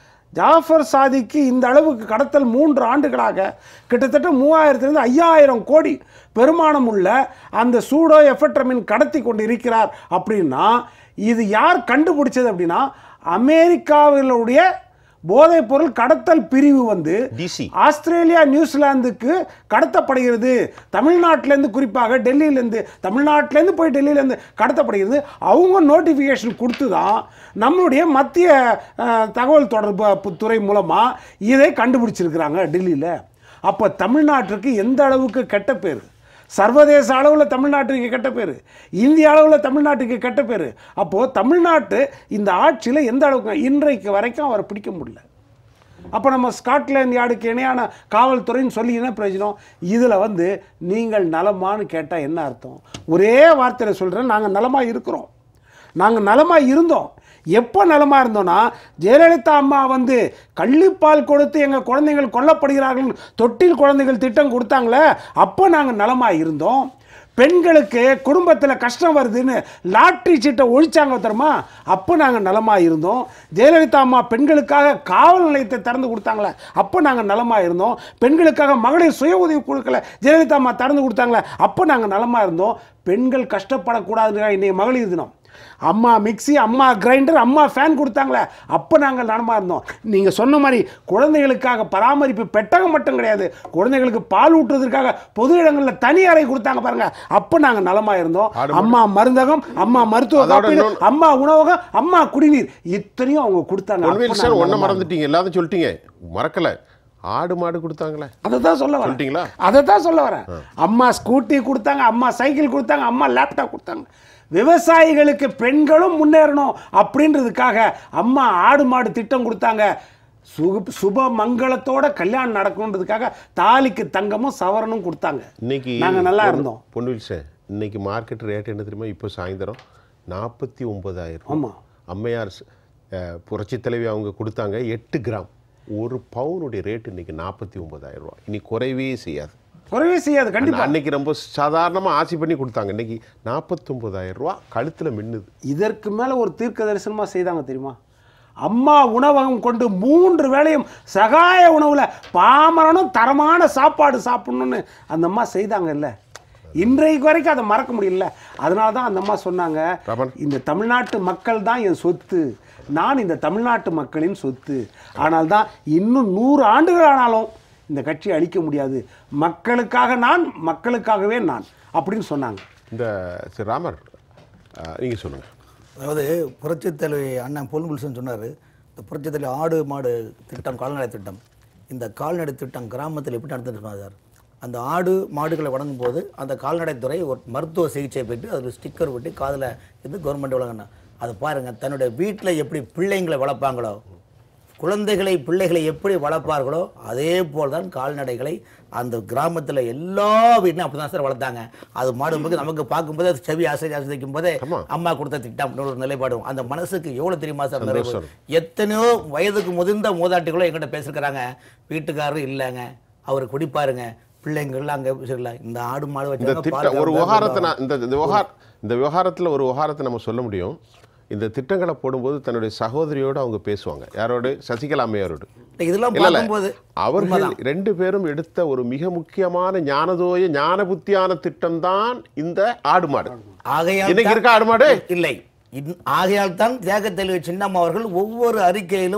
ஜாஃபர் சாதிக்கு இந்த அளவுக்கு கடத்தல் மூன்று ஆண்டுகளாக கிட்டத்தட்ட மூவாயிரத்திலிருந்து ஐயாயிரம் கோடி பெருமானம் உள்ள அந்த சூடோ எஃபட்ரமின் கடத்தி கொண்டு இருக்கிறார் அப்படின்னா இது யார் கண்டுபிடிச்சது அப்படின்னா அமெரிக்காவிலுடைய போதைப் பொருள் கடத்தல் பிரிவு வந்து DC. ஆஸ்திரேலியா நியூசிலாந்துக்கு கடத்தப்படுகிறது தமிழ்நாட்டிலேருந்து குறிப்பாக டெல்லியிலேருந்து தமிழ்நாட்டிலேருந்து போய் டெல்லியிலேருந்து கடத்தப்படுகிறது அவங்க நோட்டிஃபிகேஷன் கொடுத்து தான் நம்மளுடைய மத்திய அஹ், தகவல் தொடர்பு துறை மூலமாக இதை கண்டுபிடிச்சிருக்கிறாங்க டெல்லியில் அப்போ தமிழ்நாட்டிற்கு எந்த அளவுக்கு கெட்ட பேர் சர்வதேச அளவில் தமிழ்நாட்டுக்கு கெட்ட பேர் இந்திய அளவில் தமிழ்நாட்டுக்கு கெட்ட பேர் அப்போது தமிழ்நாட்டு இந்த ஆட்சியில் எந்த அளவுக்கு இன்றைக்கு வரைக்கும் அவரை பிடிக்க முடியல அப்போ நம்ம ஸ்காட்லாந்து யார்டுக்கு இணையான காவல்துறைன்னு சொல்லி என்ன பிரயோஜனம் இதில் வந்து நீங்கள் நலமான்னு கேட்டால் என்ன அர்த்தம் ஒரே வார்த்தையில் சொல்கிறேன் நாங்கள் நலமாக இருக்கிறோம் நாங்கள் நலமாக இருந்தோம் எப்போ நலமாக இருந்தோம்னா ஜெயலலிதா அம்மா வந்து கள்ளிப்பால் கொடுத்து எங்கள் குழந்தைகள் கொல்லப்படுகிறார்கள் தொட்டில் குழந்தைகள் திட்டம் கொடுத்தாங்களே அப்போ நாங்கள் நலமாக இருந்தோம் பெண்களுக்கு குடும்பத்தில் கஷ்டம் வருதுன்னு லாட்ரி சீட்டை ஒழிச்சாங்க தெரியுமா அப்போ நாங்கள் நலமாக இருந்தோம் ஜெயலலிதா அம்மா பெண்களுக்காக காவல் நிலையத்தை திறந்து கொடுத்தாங்களே அப்போ நாங்கள் நலமாக இருந்தோம் பெண்களுக்காக மகளிர் சுய உதவி குழுக்களை ஜெயலலிதா அம்மா திறந்து கொடுத்தாங்களே அப்போ நாங்கள் நலமாக இருந்தோம் பெண்கள் கஷ்டப்படக்கூடாதுங்க இன்னைக்கு மகளிர் தினம் அம்மா மிக்ஸி அம்மா கிரைண்டர் அம்மா ஃபேன் கொடுத்தாங்களே அப்போ நாங்கள் நலமாக இருந்தோம் நீங்கள் சொன்ன மாதிரி குழந்தைகளுக்காக பராமரிப்பு பெட்டகம் மட்டும் கிடையாது குழந்தைகளுக்கு பால் ஊட்டுறதுக்காக பொது இடங்களில் தனி அறை கொடுத்தாங்க பாருங்க அப்போ நாங்கள் நலமாக இருந்தோம் ஆடு அம்மா மருந்தகம் அம்மா மருத்துவ அதோட காப்பீடு இன்னொன்னு- அம்மா உணவகம் அம்மா குடிநீர் இத்தனையும் அவங்க கொடுத்தாங்க பொன்வேல் அப்ப சார் நாங்க ஒன்றை நலமா மறந்துட்டீங்க எல்லாத்தையும் சொல்லிட்டீங்க மறக்கல ஆடு மாடு கொடுத்தாங்களே அதை தான் சொல்ல வரேன் சொல்லிட்டீங்களா? அதை தான் சொல்ல வரேன் அம்மா ஸ்கூட்டி கொடுத்தாங்க அம்மா சைக்கிள் கொடுத்தாங்க அம்மா லேப்டாப் கொடுத்தாங்க விவசாயிகளுக்கு பெண்களும் முன்னேறணும் அப்படின்றதுக்காக அம்மா ஆடு மாடு திட்டம் கொடுத்தாங்க சுக சுப மங்களத்தோட கல்யாணம் நடக்கணுன்றதுக்காக தாலிக்கு தங்கமும் சவரனும் கொடுத்தாங்க இன்னைக்கு நாங்க நல்லா இருந்தோம் பொன்வில் சார் இன்னைக்கு மார்க்கெட் ரேட் என்ன தெரியுமா இப்போ சாயந்தரம் நாற்பத்தி ஒன்பதாயிரம் ஆமா. அம்மையார் ஸ்- அஹ், புரட்சித் தலைவி அவங்க கொடுத்தாங்க எட்டு கிராம் ஒரு பவுனுடைய ரேட் இன்னைக்கு நாற்பத்தி ஒன்பதாயிரம் ரூபாய் இனி குறைவே செய்யாது குறைவே செய்யாது கண்டிப்பா அன்னைக்கு ரொம்ப சாதாரணமாக ஆட்சி பண்ணி கொடுத்தாங்க இன்னைக்கு நாற்பத்தொம்பதாயிரம் ரூபா கழுத்தில் மின்னுது இதற்கு மேல ஒரு தீர்க்க தரிசனமா செய்தாங்க தெரியுமா அம்மா உணவகம் கொண்டு மூன்று வேளையும் சகாய உணவுல பாமரனும் தரமான சாப்பாடு சாப்பிடணும்னு அந்த அம்மா செய்தாங்க இல்ல இன்றைக்கு வரைக்கும் அதை மறக்க முடியல அதனால தான் அந்த அம்மா சொன்னாங்க ரமன். இந்த தமிழ்நாட்டு மக்கள் தான் என் சொத்து நான் இந்த தமிழ்நாட்டு மக்களின் சொத்து ஆனால் தான் இன்னும் நூறு ஆண்டுகள் ஆனாலும் இந்த கட்சியை அழிக்க முடியாது மக்களுக்காக நான் மக்களுக்காகவே நான் அப்படின்னு சொன்னாங்க இந்த சரி ராமர் நீங்கள் சொல்லுங்கள் அதாவது புரட்சித் தலைவி அண்ணன் பொன் வில்சன் சொன்னார் இந்த புரட்சித் தலைவி ஆடு மாடு திட்டம் கால்நடை திட்டம் இந்த கால்நடை திட்டம் கிராமத்தில் எப்படி நடந்துட்டு இருக்கோம் சார் அந்த ஆடு மாடுகளை வழங்கும் போது அந்த கால்நடைத்துறை ஒரு மருத்துவ சிகிச்சை பெற்று அதில் ஸ்டிக்கர் ஒட்டி காதில் இது கவர்மெண்ட் வழங்கணும் அது பாருங்கள் தன்னுடைய வீட்டில் எப்படி பிள்ளைங்களை வளர்ப்பாங்களோ குழந்தைகளை பிள்ளைகளை எப்படி வளர்ப்பார்களோ அதே போல் தான் கால்நடைகளை அந்த கிராமத்தில் எல்லா வீட்லையும் அப்படி தான் சார் வளர்த்தாங்க அது மாடும்போது நமக்கு பார்க்கும்போது அது செவி ஆசை ஆசிரிக்கும் போதே ஆமா. அம்மா கொடுத்த திட்டம் அப்படின்னு ஒரு நிலைப்பாடும் அந்த மனசுக்கு எவ்வளோ தெரியுமா சார் நிறைவு சந்தோஷம். எத்தனையோ வயதுக்கு முதிர்ந்த மூதாட்டிகளும் எங்கிட்ட பேசியிருக்கிறாங்க வீட்டுக்காரரும் இல்லைங்க அவர் குடிப்பாருங்க பிள்ளைங்கள்லாம் அங்கே சரிங்களா இந்த ஆடு மாடு இந்த வச்சாங்க திட்டம் ஒரு பால் விவகாரத்தை நான் இந்த இந்த விவகார இந்த விவகாரத்தில் ஒரு விவகாரத்தை நம்ம சொல்ல முடியும் இந்த திட்டங்களை போடும்போது தன்னுடைய சகோதரியோடு அவங்க பேசுவாங்க யாரோடு சசிகலா அம்மையாரோடு இதெல்லாம் இல்ல, இல்ல. பார்க்கும்போது அவர்கள் உண்மைதான். ரெண்டு பேரும் எடுத்த ஒரு மிக முக்கியமான ஞானதோய ஞான புத்தியான திட்டம் தான் இந்த ஆடு மாடு ஆகையால் இன்னைக்கு தான்- இருக்கா ஆடு மாடு இல்லை இன்- ஆகையால் தான் தியாக தெளிவு சின்னம்மா அவர்கள் ஒவ்வொரு அறிக்கையிலும்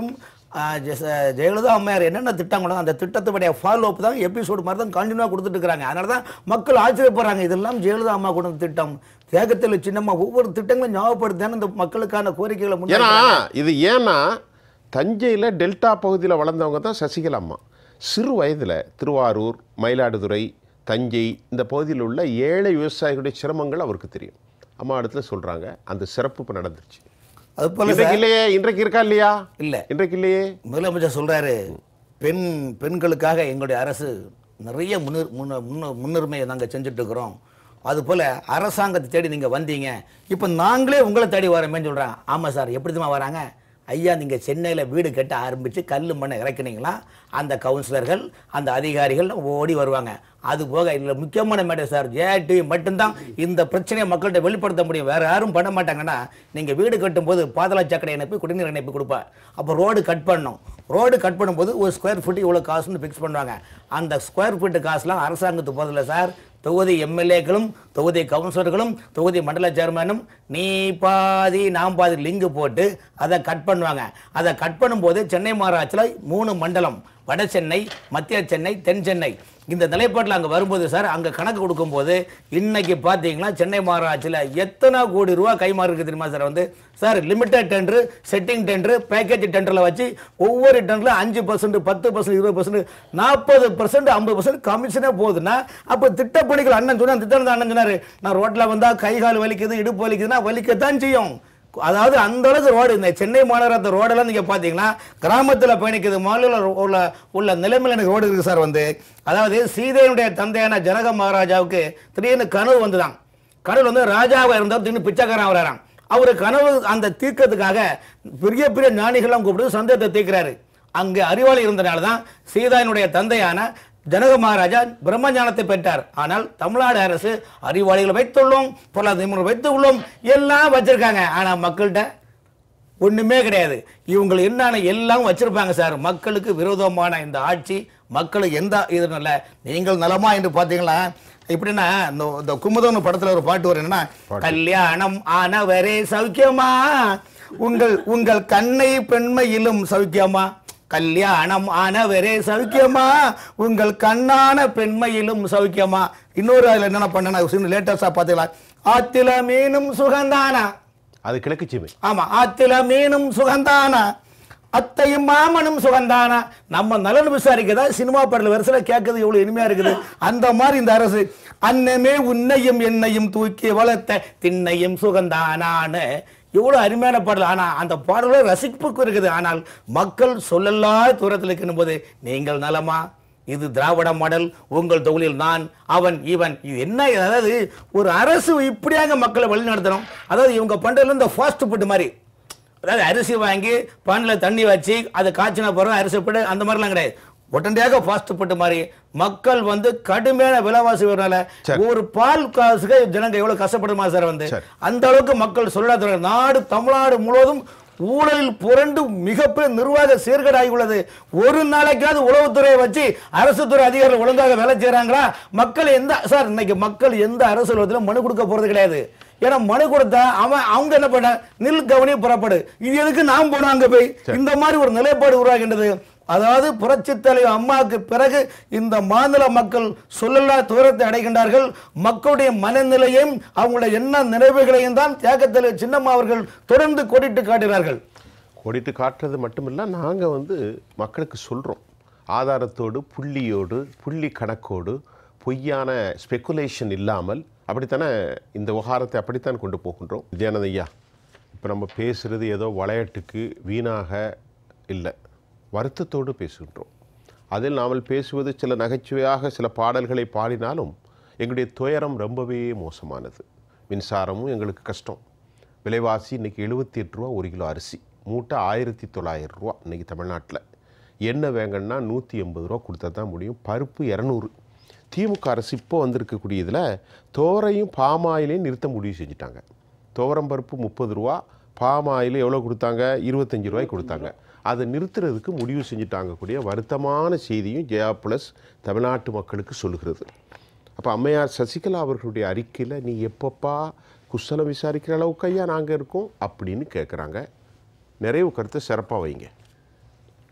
ஆ, ஜெ- ஜெயலலிதா அம்மையார் என்னென்ன திட்டம் கொண்டாங்க அந்த திட்டத்துடைய ஃபாலோ அப் தான் எபிசோடு மாதிரி தான் கண்டினியூவாக கொடுத்துட்டு இருக்காங்க அதனால தான் மக்கள் ஆச்சரியப்படுறாங்க இதெல்லாம் ஜெயலலிதா அம்மா கொண்டு வந்த திட்டம் தேகத்தில் சின்னம்மா ஒவ்வொரு திட்டங்களும் ஞாபகப்படுத்தான இந்த மக்களுக்கான கோரிக்கைகளை ஏன்னா முன்னாடி இது ஏன்னா தஞ்சையில் டெல்டா பகுதியில் வளர்ந்தவங்க தான் சசிகலா அம்மா சிறு வயதில் திருவாரூர் மயிலாடுதுறை தஞ்சை இந்த பகுதியில் உள்ள ஏழை விவசாயிகளுடைய சிரமங்கள் அவருக்கு தெரியும் அம்மா இடத்துல சொல்கிறாங்க அந்த சிறப்பு இப்போ நடந்துருச்சு அது போல இன்றைக்கு இல்லையே இன்றைக்கு இருக்கா இல்லையா இல்ல. இன்றைக்கு இல்லையே முதலமைச்சர் சொல்றாரு பெண் பெண்களுக்காக எங்களுடைய அரசு நிறைய முன்னுர் முன்ன- முன்ன- முன்னுரிமையை நாங்கள் செஞ்சுட்டு இருக்கிறோம் அதுபோல் அரசாங்கத்தை தேடி நீங்கள் வந்தீங்க இப்போ நாங்களே உங்களை தேடி வரோமேன்னு சொல்கிறாங்க ஆமாம் சார் எப்படி தெரியுமா வராங்க ஐயா நீங்கள் சென்னையில் வீடு கட்ட ஆரம்பித்து கல் மண்ணை இறக்குனீங்களா அந்த கவுன்சிலர்கள் அந்த அதிகாரிகள் ஓடி வருவாங்க அது போக இதில் முக்கியமான மேட்டர் சார் ஜேடிவி மட்டும்தான் இந்த பிரச்சனையை மக்கள்கிட்ட வெளிப்படுத்த முடியும் வேறு யாரும் பண்ண மாட்டாங்கன்னா நீங்கள் வீடு கட்டும்போது பாதாள சக்கரை இணைப்பு குடிநீர் இணைப்பு கொடுப்பா அப்போ ரோடு கட் பண்ணணும் ரோடு கட் பண்ணும்போது ஒரு ஸ்கொயர் ஃபீட் இவ்வளோ காசுன்னு ஃபிக்ஸ் பண்ணுவாங்க அந்த ஸ்கொயர் ஃபீட்டு காசுலாம் அரசாங்கத்துக்கு போதில்லை சார் தொகுதி எம்எல்ஏக்களும் தொகுதி கவுன்சிலர்களும் தொகுதி மண்டல சேர்மனும் நீ பாதி நான் பாதி லிங்கு போட்டு அதை கட் பண்ணுவாங்க அதை கட் பண்ணும்போது சென்னை மாநகராட்சியில் மூணு மண்டலம் வட சென்னை மத்திய சென்னை தென் சென்னை இந்த நிலைப்பாட்டில் அங்கே வரும்போது சார் அங்கே கணக்கு கொடுக்கும்போது இன்னைக்கு பார்த்தீங்கன்னா சென்னை மாநகராட்சியில் எத்தனை கோடி ரூபா கைமாறு இருக்குது தெரியுமா சார் வந்து sir limited tender setting tender package டெண்டரில் வச்சு ஒவ்வொரு டெண்டரில் அஞ்சு பர்சன்ட் பத்து பர்சன்ட் இருபது பர்சன்ட் நாற்பது பர்சன்ட் ஐம்பது பர்சன்ட் கமிஷனே போகுதுன்னா அப்போ திட்டப்பணிகள் அண்ணன் சொன்னா திட்டம் அண்ணன் சொன்னார் நான் ரோட்டில் வந்தால் கை கால் வலிக்குது இடுப்பு வலிக்குதுன்னா வலிக்கத்தான் செய்யும் அதாவது அந்த அளவுக்கு ரோடு இந்த சென்னை மாநகரத்து ரோடெல்லாம் நீங்கள் பார்த்தீங்கன்னா கிராமத்தில் பயணிக்குது மாநில உள்ள உள்ள நிலைமையில் எனக்கு ரோடு இருக்குது சார் வந்து அதாவது சீதையினுடைய தந்தையான ஜனக மகாராஜாவுக்கு திடீர்னு கனவு வந்துதான் கனவு வந்து ராஜாவாக இருந்தால் திடீர்னு பிச்சைக்காரன் வராராம் அவர் கனவு அந்த தீர்க்கத்துக்காக பெரிய பெரிய ஞானிகள்லாம் கூப்பிட்டு சந்தேகத்தை தீர்க்கிறாரு அங்கே அறிவாளி இருந்தனால தான் சீதாயினுடைய தந்தையான ஜனக மகாராஜா பிரம்ம ஞானத்தை பெற்றார் ஆனால் தமிழ்நாடு அரசு அறிவாளிகளை வைத்துள்ளோம் பொருளாதார நிபுணர்கள் வைத்து உள்ளோம் எல்லாம் வச்சிருக்காங்க ஆனால் மக்கள்கிட்ட ஒண்ணுமே கிடையாது இவங்க என்னென்ன எல்லாம் வச்சிருப்பாங்க சார் மக்களுக்கு விரோதமான இந்த ஆட்சி மக்களுக்கு எந்த இது இல்லை நீங்கள் நலமா என்று பார்த்தீங்களா எப்படின்னா இந்த இந்த குமுதம்னு படத்துல ஒரு பாட்டு வரும் என்னன்னா கல்யாணம் ஆனவரே சௌக்கியமா உங்கள் உங்கள் கண்ணை பெண்மையிலும் சௌக்கியமா கல்யாணம் ஆனவரே சௌக்கியமா உங்கள் கண்ணான பெண்மையிலும் சௌக்கியமா இன்னொரு அதுல என்னென்ன பண்ண லேட்டஸ்டா பார்த்தீங்களா ஆத்தில மீனும் சுகந்தானா அது கிழக்கு சீமை ஆமா ஆத்தில மீனும் சுகந்தானா அத்தையும் மாமனும் சுகந்தானா நம்ம நலன் விசாரிக்கதா சினிமா பாடல் வரிசையில் கேட்கறது எவ்வளவு இனிமையா இருக்குது அந்த மாதிரி இந்த அரசு அன்னமே உன்னையும் என்னையும் தூக்கி வளர்த்த திண்ணையும் சுகந்தானான்னு எவ்வளவு அருமையான பாடல் ஆனா அந்த பாடல ரசிப்புக்கு இருக்குது ஆனால் மக்கள் சொல்லலா தூரத்தில் இருக்கின்ற போது நீங்கள் நலமா இது திராவிட மாடல் உங்கள் தொகுதியில் நான் அவன் இவன் இது என்ன அதாவது ஒரு அரசு இப்படியாக மக்களை வழி நடத்தணும் அதாவது இவங்க பண்றதுல இந்த ஃபாஸ்ட் ஃபுட் மாதிரி அதாவது அரிசி வாங்கி பானில் தண்ணி வச்சு அதை காய்ச்சின பிறகு அரிசி போட்டு அந்த மாதிரிலாம் கிடையாது உடனடியாக ஃபாஸ்ட் ஃபுட் மாதிரி மக்கள் வந்து கடுமையான விலைவாசி வரனால ஒரு பால் காசுக்கு ஜனங்க எவ்வளவு கஷ்டப்படுமா சார் வந்து சரி. அந்த அளவுக்கு மக்கள் சொல்லாத நாடு தமிழ்நாடு முழுவதும் ஊழலில் புரண்டு மிகப்பெரிய நிர்வாக சீர்கேடாகி உள்ளது ஒரு நாளைக்காவது உளவுத்துறையை வச்சு அரசு துறை அதிகாரிகள் ஒழுங்காக வேலை செய்றாங்களா மக்கள் எந்த சார் இன்னைக்கு மக்கள் எந்த அரசு அலுவலகத்திலும் மனு கொடுக்க போறது கிடையாது ஏன்னா மனு கொடுத்தா அவன் அவங்க என்ன பண்ண நில் கவனி புறப்படு இது எதுக்கு நாம் போனோம் அங்க போய் இந்த மாதிரி ஒரு நிலைப்பாடு உருவாகின்றது அதாவது புரட்சித் தலைவர் அம்மாவுக்கு பிறகு இந்த மாநில மக்கள் சொல்லலா துயரத்தை அடைகின்றார்கள் மக்களுடைய மனநிலையும் அவங்களுடைய எண்ண நினைவுகளையும் தான் தியாகத்தலைவர் சின்னம்மா அவர்கள் தொடர்ந்து கொடிட்டு காட்டுகிறார்கள் கோடிட்டு காட்டுறது மட்டுமில்ல நாங்கள் வந்து மக்களுக்கு சொல்கிறோம் ஆதாரத்தோடு புள்ளியோடு புள்ளி கணக்கோடு பொய்யான ஸ்பெக்குலேஷன் இல்லாமல் அப்படித்தானே இந்த விவகாரத்தை அப்படித்தான் கொண்டு போகின்றோம் வித்யானந்த ஐயா இப்போ நம்ம பேசுகிறது ஏதோ விளையாட்டுக்கு வீணாக இல்லை வருத்தத்தோடு பேசுகின்றோம் அதில் நாமல் பேசுவது சில நகைச்சுவையாக சில பாடல்களை பாடினாலும் எங்களுடைய துயரம் ரொம்பவே மோசமானது மின்சாரமும் எங்களுக்கு கஷ்டம் விலைவாசி இன்றைக்கி எழுபத்தி எட்டு ரூபா ஒரு கிலோ அரிசி மூட்டை ஆயிரத்தி தொள்ளாயிரம் ரூபா இன்றைக்கி தமிழ்நாட்டில் எண்ணெய் வேங்கன்னா நூற்றி எண்பது ரூபா கொடுத்தா தான் முடியும் பருப்பு இரநூறு திமுக அரசு இப்போ வந்திருக்கக்கூடிய இதில் தோரையும் பாமாயிலையும் நிறுத்த முடிவு செஞ்சுட்டாங்க துவரம் பருப்பு முப்பது ரூபா பாமாயில் எவ்வளோ கொடுத்தாங்க இருபத்தஞ்சி ரூபாய்க்கு கொடுத்தாங்க அதை நிறுத்துறதுக்கு முடிவு செஞ்சுட்டாங்க கூடிய வருத்தமான செய்தியும் ஜெயா ப்ளஸ் தமிழ்நாட்டு மக்களுக்கு சொல்லுகிறது அப்போ அம்மையார் சசிகலா அவர்களுடைய அறிக்கையில் நீ எப்பப்பா குசலம் விசாரிக்கிற அளவுக்கு ஐயா நாங்கள் இருக்கோம் அப்படின்னு கேட்குறாங்க நிறைவு கருத்தை சிறப்பாக வைங்க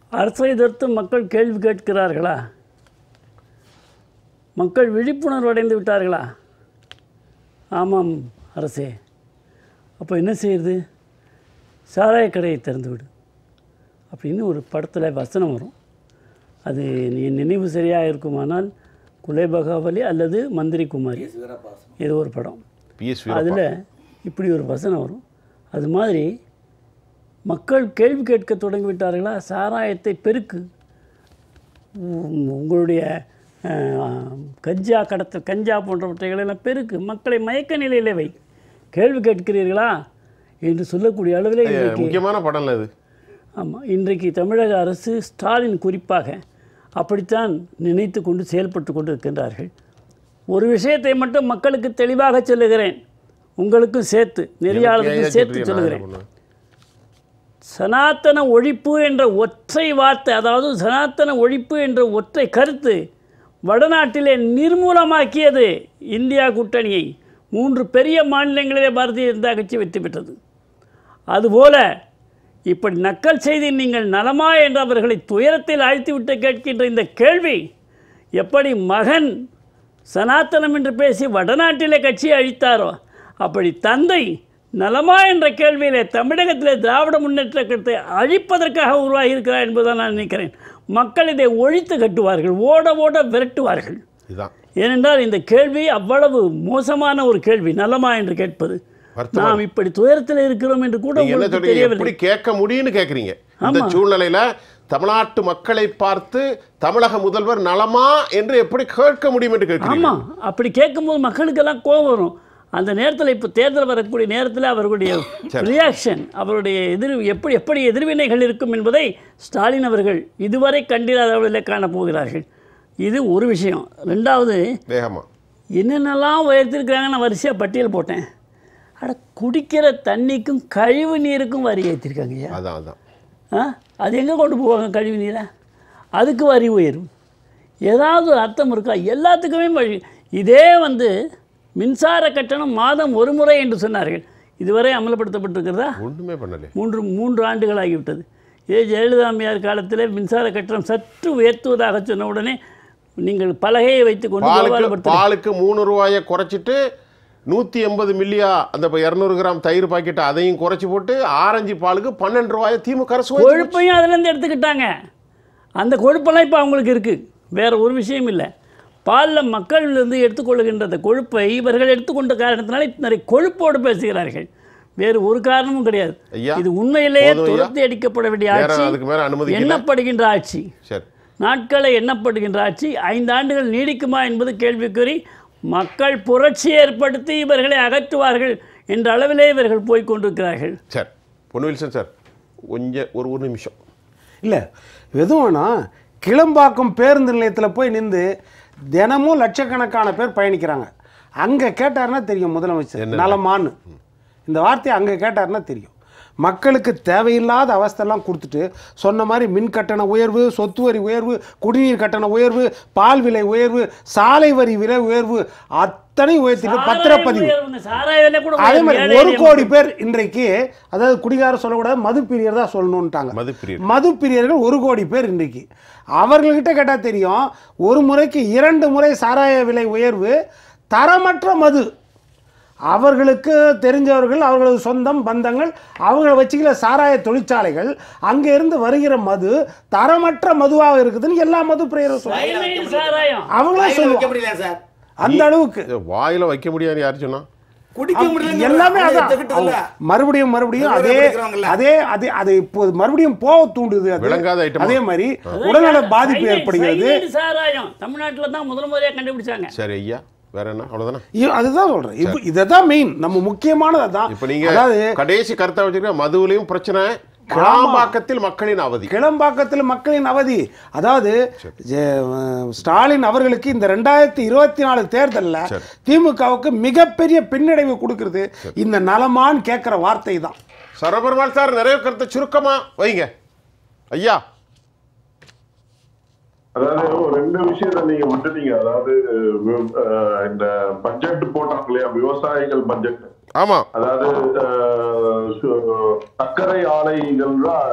அரசை எதிர்த்து மக்கள் கேள்வி கேட்கிறார்களா மக்கள் விழிப்புணர்வு அடைந்து விட்டார்களா ஆமாம் அரசே அப்போ என்ன செய்யுது சாராய கடையை திறந்து விடு அப்படின்னு ஒரு படத்தில் வசனம் வரும் அது நீ நினைவு சரியாக இருக்குமானால் குலேபகாவலி அல்லது மந்திரி குமாரி ஏதோ ஒரு படம் பிஎஸ் அதில் இப்படி ஒரு வசனம் வரும் அது மாதிரி மக்கள் கேள்வி கேட்க தொடங்கி விட்டார்களா சாராயத்தை பெருக்கு உம், உங்களுடைய அஹ், கஞ்சா கடத்தல் கஞ்சா போன்றவற்றைகளெல்லாம் பெருக்கு மக்களை மயக்க நிலையிலே வை கேள்வி கேட்கிறீர்களா என்று சொல்லக்கூடிய அளவிலே இன்றைக்கு முக்கியமான படம்ல அது ஆமாம் இன்றைக்கு தமிழக அரசு ஸ்டாலின் குறிப்பாக அப்படித்தான் நினைத்து கொண்டு செயல்பட்டு கொண்டு இருக்கின்றார்கள் ஒரு விஷயத்தை மட்டும் மக்களுக்கு தெளிவாக சொல்லுகிறேன் உங்களுக்கும் சேர்த்து நெறியாளருக்கும் சேர்த்து சொல்லுகிறேன் சனாத்தன ஒழிப்பு என்ற ஒற்றை வார்த்தை அதாவது சனாத்தன ஒழிப்பு என்ற ஒற்றை கருத்து வடநாட்டிலே நிர்மூலமாக்கியது இந்தியா கூட்டணியை மூன்று பெரிய மாநிலங்களிலே பாரதிய ஜனதா கட்சி வெற்றி பெற்றது அதுபோல இப்படி நக்கல் செய்தி நீங்கள் நலமா என்று அவர்களை துயரத்தில் ஆழ்த்திவிட்டு கேட்கின்ற இந்த கேள்வி எப்படி மகன் சனாதனம் என்று பேசி வடநாட்டிலே கட்சியை அழித்தாரோ அப்படி தந்தை நலமா என்ற கேள்வியிலே தமிழகத்திலே திராவிட முன்னேற்ற கழகத்தை அழிப்பதற்காக உருவாகி இருக்கிறார் என்பதுதான் நான் நினைக்கிறேன் மக்கள் இதை ஒழித்து கட்டுவார்கள் ஓட ஓட விரட்டுவார்கள் இதுதான் ஏனென்றால் இந்த கேள்வி அவ்வளவு மோசமான ஒரு கேள்வி நலமா என்று கேட்பது வருத்தமா நாம் இப்படி துயரத்தில் இருக்கிறோம் என்று கூட நீங்க என்ன உங்களுக்கு சொல்றீங்க தெரியவில்லை எப்படி கேட்க முடியும்னு கேக்குறீங்க இந்த சூழ்நிலையில தமிழ்நாட்டு மக்களை பார்த்து தமிழக முதல்வர் நலமா என்று எப்படி கேட்க முடியும் என்று கேட்கிறீங்க ஆமாம் அப்படி கேட்கும்போது மக்களுக்கெல்லாம் கோபம் வரும் அந்த நேரத்தில் இப்போ தேர்தல் வரக்கூடிய நேரத்தில் அவர்களுடைய ரியாக்ஷன் அவருடைய எதிர் எப்படி எப்படி எதிர்வினைகள் இருக்கும் என்பதை ஸ்டாலின் அவர்கள் இதுவரை கண்டிராத அளவில் காணப்போகிறார்கள் இது ஒரு விஷயம் ரெண்டாவது வேகமா என்னென்னலாம் உயர்த்திருக்கிறாங்க நான் வரிசையாக பட்டியல் போட்டேன் அட குடிக்கிற தண்ணிக்கும் கழிவு நீருக்கும் வரி ஏற்றிருக்காங்க ஐயா அதான் அதான் ஆ அது எங்கே கொண்டு போவாங்க கழிவு நீரை அதுக்கு வரி உயரும் ஏதாவது ஒரு அர்த்தம் இருக்கா எல்லாத்துக்குமே வழி இதே வந்து மின்சார கட்டணம் மாதம் ஒரு முறை என்று சொன்னார்கள் இதுவரை அமல்படுத்தப்பட்டிருக்கிறதா ஒண்ணுமே பண்ணல மூன்று மூன்று ஆண்டுகள் ஆகிவிட்டது இதே ஜெயலலிதா அம்மையார் காலத்தில் மின்சார கட்டணம் சற்று உயர்த்துவதாக சொன்ன உடனே நீங்கள் பலகையை வைத்துக் கொண்டு பாலுக்கு கோபாலபுரத்தில் பாலுக்கு மூணு ரூபாயை குறைச்சிட்டு நூற்றி எண்பது மில்லியா அந்த இரநூறு கிராம் தயிர் பாக்கெட் அதையும் குறைச்சி போட்டு ஆரஞ்சு பாலுக்கு பன்னெண்டு ரூபாயை திமுக அரசு உயர்த்தி கொழுப்பையும் அதுலேருந்து எடுத்துக்கிட்டாங்க அந்த கொழுப்பெல்லாம் இப்போ அவங்களுக்கு இருக்குது வேற ஒரு விஷயம் இல்லை பாலில் மக்களிலிருந்து எடுத்துக்கொள்ளுகின்ற அந்த கொழுப்பை இவர்கள் எடுத்துக்கொண்ட காரணத்தினால நிறைய கொழுப்போடு பேசுகிறார்கள் வேறு ஒரு காரணமும் கிடையாது ஐயா, இது உண்மையிலேயே போதும் ஐயா. துரத்தி அடிக்கப்பட வேண்டிய வேற ஆட்சி அதுக்கு மேல அனுமதிக்கல. எண்ணப்படுகின்ற ஆட்சி சரி நாட்களை எண்ணப்படுகின்ற ஆட்சி ஐந்து ஆண்டுகள் நீடிக்குமா என்பது கேள்விக்குறி மக்கள் புரட்சி ஏற்படுத்தி இவர்களை அகற்றுவார்கள் என்ற அளவிலே இவர்கள் போய்க் கொண்டிருக்கிறார்கள் சரி பொன்னு வில்சன் சார் கொஞ்சம் ஒரு ஒரு நிமிஷம் இல்லை எதுவும்னா கிளம்பாக்கம் பேருந்து நிலையத்தில் போய் நின்று தினமும் லட்சக்கணக்கான பேர் பயணிக்கிறாங்க அங்கே கேட்டாருன்னா தெரியும் முதலமைச்சர் நலமான்னு இந்த வார்த்தையை அங்கே கேட்டாருன்னா தெரியும் மக்களுக்கு தேவையில்லாத அவஸ்தெல்லாம் கொடுத்துட்டு சொன்ன மாதிரி மின் கட்டண உயர்வு சொத்து வரி உயர்வு குடிநீர் கட்டண உயர்வு பால் விலை உயர்வு சாலை வரி விலை உயர்வு அத்தனை உயர்த்திட்டு பத்திரப்பதிவு உயர்வுங்க. சாராய விலை கூட அதே உயர்வு. மாதிரி ஏழை ஒரு எளிய கோடி பேர் இன்றைக்கு அதாவது குடிகார சொல்லக்கூடாது மது பிரியர் தான் சொல்லணும்ட்டாங்க மது பிரியர். மது பிரியர்கள் ஒரு கோடி பேர் இன்றைக்கு அவர்கள்கிட்ட கேட்டால் தெரியும் ஒரு முறைக்கு இரண்டு முறை சாராய விலை உயர்வு தரமற்ற மது அவர்களுக்கு தெரிஞ்சவர்கள் அவர்களது சொந்தம் பந்தங்கள் அவங்கள வச்சுக்கல சாராய தொழிற்சாலைகள் அங்கே இருந்து வருகிற மது தரமற்ற மதுவாக இருக்குதுன்னு எல்லா மது பிரியரும் சொல்றாங்க வயலின் சாராயம் அவங்களே வாயில வைக்க சொல்லுவாங்க முடியல சார் அந்த அளவுக்கு இதை வாயில வைக்க முடியாது யார் சொன்னா குடிக்க முடியல எல்லாமே அதான் அவங்க மறுபடியும் மறுபடியும் அதே குடிக்கிறவங்கல்ல. அதே அதே அது இப்போ மறுபடியும் போக தூண்டுது அது விளங்காத item ஆ? அதே மாதிரி உடல்நல பாதிப்பு சைலண்ட் ஏற்படுகிறது சைலண்ட் சாராயம் தமிழ்நாட்டில் தான் முதல் முறையாக கண்டுபிடிச்சாங்க சரி ஐயா வேற என்ன அவ்வளவுதானே இ- அதுதான் சொல்றேன் இப்போ இதை தான் மெயின் நம்ம முக்கியமானது அதான் இப்ப நீங்க அதாவது கடைசி கருத்தை வச்சிருக்க மதுவிலையும் பிரச்சனை கிளாம்பாக்கத்தில் மக்களின் அவதி கிளம்பாக்கத்தில் மக்களின் அவதி அதாவது ஜெ- அஹ் ஸ்டாலின் அவர்களுக்கு இந்த ரெண்டாயிரத்தி இருபத்தி நாலு தேர்தலில் சரி. திமுகவுக்கு மிகப்பெரிய பின்னடைவு கொடுக்கிறது இந்த நலமான்னு கேட்குற வார்த்தை தான் சரபெருமாள் சார் நிறைய கருத்தை சுருக்கமா வைங்க ஐயா அதாவது ஒரு ரெண்டு விஷயத்த நீங்க விட்டுட்டீங்க அதாவது வி- அஹ், இந்த பட்ஜெட் போட்டாங்க இல்லையா விவசாயிகள் பட்ஜெட் ஆமா அதாவது அஹ், சு- சர்க்கரை ஆலைகள் தான்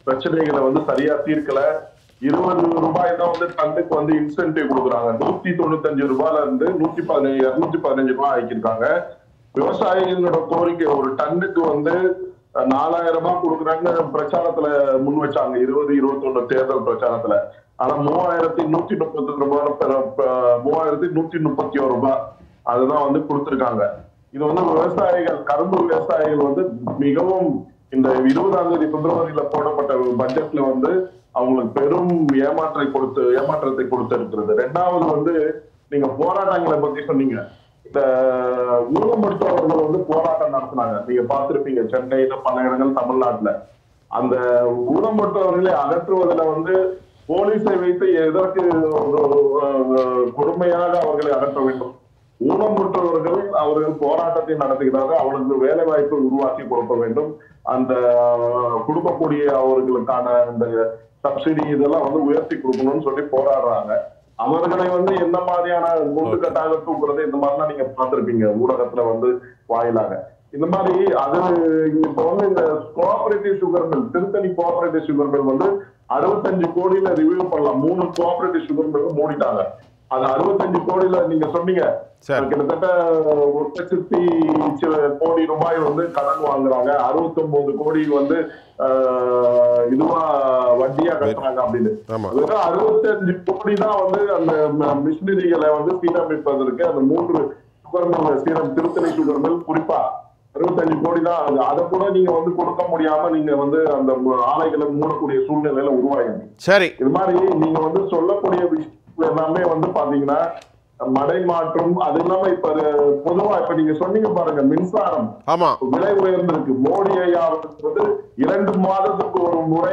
பிரச்சனைகளை வந்து சரியா தீர்க்கல இருபது ரூபாய் தான் வந்து டன்னுக்கு வந்து இன்சென்டிவ் கொடுக்குறாங்க நூத்தி தொண்ணூத்தஞ்சு ரூபாயில இருந்து நூத்தி பதினஞ்சு இருநூத்தி பதினஞ்சு ரூபாய் ஆக்கியிருக்காங்க விவசாயிகளோட கோரிக்கை ஒரு டன்னுக்கு வந்து அஹ், நாலாயிரம் ரூபாய் கொடுக்குறாங்க பிரச்சாரத்துல முன் வச்சாங்க இருபது இருபத்தி ஒண்ணு தேர்தல் பிரச்சாரத்துல ஆனா மூவாயிரத்தி நூத்தி முப்பத்தி ரூபாய் பெற- ப- மூவாயிரத்தி நூத்தி முப்பத்தி ஒரு ரூபாய் அதுதான் வந்து கொடுத்திருக்காங்க இது வந்து விவசாயிகள் கரும்பு விவசாயிகள் வந்து மிகவும் இந்த இருபதாம் தேதி பிப்ரவரியில போடப்பட்ட பட்ஜெட்ல வந்து அவங்களுக்கு பெரும் ஏமாற்றை கொடுத்து ஏமாற்றத்தை கொடுத்திருக்கிறது ரெண்டாவது வந்து நீங்க போராட்டங்களை பத்தி சொன்னீங்க இந்த ஊனமுற்றவர்கள் வந்து போராட்டம் நடத்தினாங்க நீங்க பார்த்திருப்பீங்க சென்னையில பல இடங்கள் தமிழ்நாட்டுல அந்த ஊனமுற்றவர்களை அகற்றுவதில் வந்து போலீஸை வைத்து எதற்கு ஒரு, அஹ், கொடுமையாக அவர்களை அகற்ற வேண்டும் ஊனமுற்றவர்கள் அவர்கள் போராட்டத்தை நடத்துகிறார்கள் அவர்களுக்கு வேலை வாய்ப்பை உருவாக்கி கொடுக்க வேண்டும் அந்த அஹ், கொடுக்கக்கூடிய அவர்களுக்கான அந்த சப்சிடி இதெல்லாம் வந்து உயர்த்தி கொடுக்கணும்னு சொல்லி போராடுறாங்க அவர்களை வந்து எந்த மாதிரியான முட்டுக்கட்டாக தூக்குறது இந்த மாதிரிலாம் நீங்க பார்த்திருப்பீங்க ஊடகத்துல வந்து வாயிலாக இந்த மாதிரி அது இப்ப வந்து இந்த cooperative sugar mill Tiruttani cooperative sugar mill வந்து அறுபத்தஞ்சு கோடியில ரிவ்யூ பண்ணலாம் மூணு கோஆபரேட்டிவ் சுகர் மில் மூடிட்டாங்க அது அறுபத்தஞ்சு கோடியில நீங்க சொன்னீங்க சரி. கிட்டத்தட்ட ஒரு லட்சத்தி சில கோடி ரூபாய் வந்து கடன் வாங்குறாங்க அறுபத்தி ஒன்பது கோடி வந்து ஆஹ், இதுவா வட்டியா கட்டுறாங்க அப்படின்னு ஆமா. வெறும் அறுபத்தஞ்சு கோடி தான் வந்து அந்த மிஷினரிகளை வந்து சீரமைப்பதற்கு அந்த மூன்று சுகர் மில் சீரம் திருத்தணி சுகர் மில் குறிப்பா அறுபத்தஞ்சு கோடி தான் அது அதை கூட நீங்க வந்து கொடுக்க முடியாம நீங்க வந்து அந்த மு- ஆலைகளை மூடக்கூடிய சூழ்நிலையில உருவாகிருக்கு சரி இது மாதிரி நீங்க வந்து சொல்லக்கூடிய விஷயம் எல்லாமே வந்து பாத்தீங்கன்னா மடை மாற்றம் அது இல்லாம இப்ப பொதுவா இப்ப நீங்க சொன்னீங்க பாருங்க மின்சாரம் ஆமா விலை உயர்ந்திருக்கு மோடி ஐயா அவர்கள் வந்து இரண்டு மாதத்துக்கு ஒரு முறை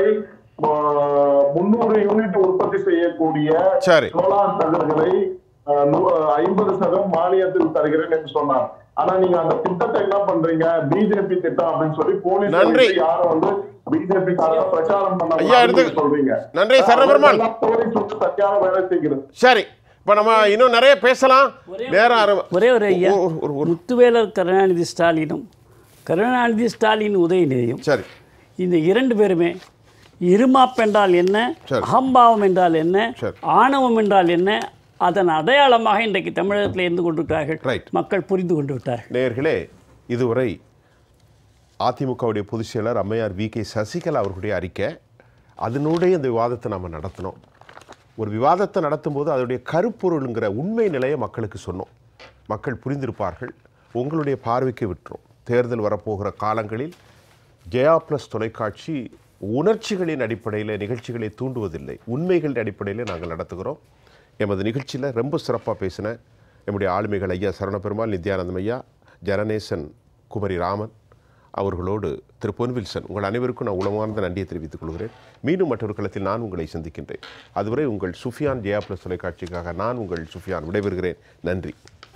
முன்னூறு யூனிட் உற்பத்தி செய்யக்கூடிய சரி. சோலார் தகடுகளை ஐம்பது சதம் மானியத்தில் தருகிறேன் என்று சொன்னார் ஆனா நீங்க அந்த திட்டத்தை என்ன பண்றீங்க பிஜேபி திட்டம் அப்படின்னு சொல்லி போலீஸ் நன்றி. யாரும் வந்து பிஜேபி காரங்க பிரச்சாரம் பண்ண ஐயா, எடுத்து- கூடாதுன்னு சொல்றீங்க நன்றி, சரவணபெருமாள். அதெல்லாம் போலீஸ் வந்து சரியான வேலை செய்கிறது சரி இப்போ நம்ம இன்னும் நிறைய பேசலாம் நேரம் அரை- ஒரே ஒரு ஐயா ஒரு- ஒரு- ஒரு- முத்துவேலர் கருணாநிதி ஸ்டாலினும் கருணாநிதி ஸ்டாலின் உதயநிதியும் சரி இந்த இரண்டு பேருமே இருமாப் என்றால் என்ன சரி. அகம்பாவம் என்றால் என்ன சரி. ஆணவம் என்றால் என்ன அதன் அடையாளமாக இன்றைக்கு தமிழகத்தில் இருந்து கொண்டிருக்கிறார்கள் Right. மக்கள் புரிந்து கொண்டு விட்டார்கள் நேயர்களே இதுவரை அதிமுகவுடைய பொதுச் செயலர் அம்மையார் வி கே சசிகலா அவர்களுடைய அறிக்கை அதனுடைய இந்த விவாதத்தை நம்ம நடத்தினோம் ஒரு விவாதத்தை நடத்தும்போது அதனுடைய கருப்பொருளுங்கிற உண்மை நிலையை மக்களுக்கு சொன்னோம் மக்கள் புரிந்திருப்பார்கள் உங்களுடைய பார்வைக்கு விட்டுரும் தேர்தல் வரப்போகிற காலங்களில் ஜெயா ப்ளஸ் தொலைக்காட்சி உணர்ச்சிகளின் அடிப்படையில் நிகழ்ச்சிகளை தூண்டுவதில்லை உண்மைகளின் அடிப்படையில் நாங்கள் நடத்துகிறோம் எமது நிகழ்ச்சியில் ரொம்ப சிறப்பாக பேசின நம்முடைய ஆளுமைகள் ஐயா சரணபெருமாள் நித்யானந்தம் ஐயா ஜனநேசன் குமரி ராமன் அவர்களோடு திரு பொன்வில்சன் உங்கள் அனைவருக்கும் நான் உளமார்ந்த நன்றியை தெரிவித்துக் கொள்கிறேன் மீண்டும் மற்றொரு களத்தில் நான் உங்களை சந்திக்கின்றேன் அதுவரை உங்கள் சுஃபியான் ஜெயா ப்ளஸ் தொலைக்காட்சிக்காக நான் உங்கள் சுஃபியான் விடைபெறுகிறேன் நன்றி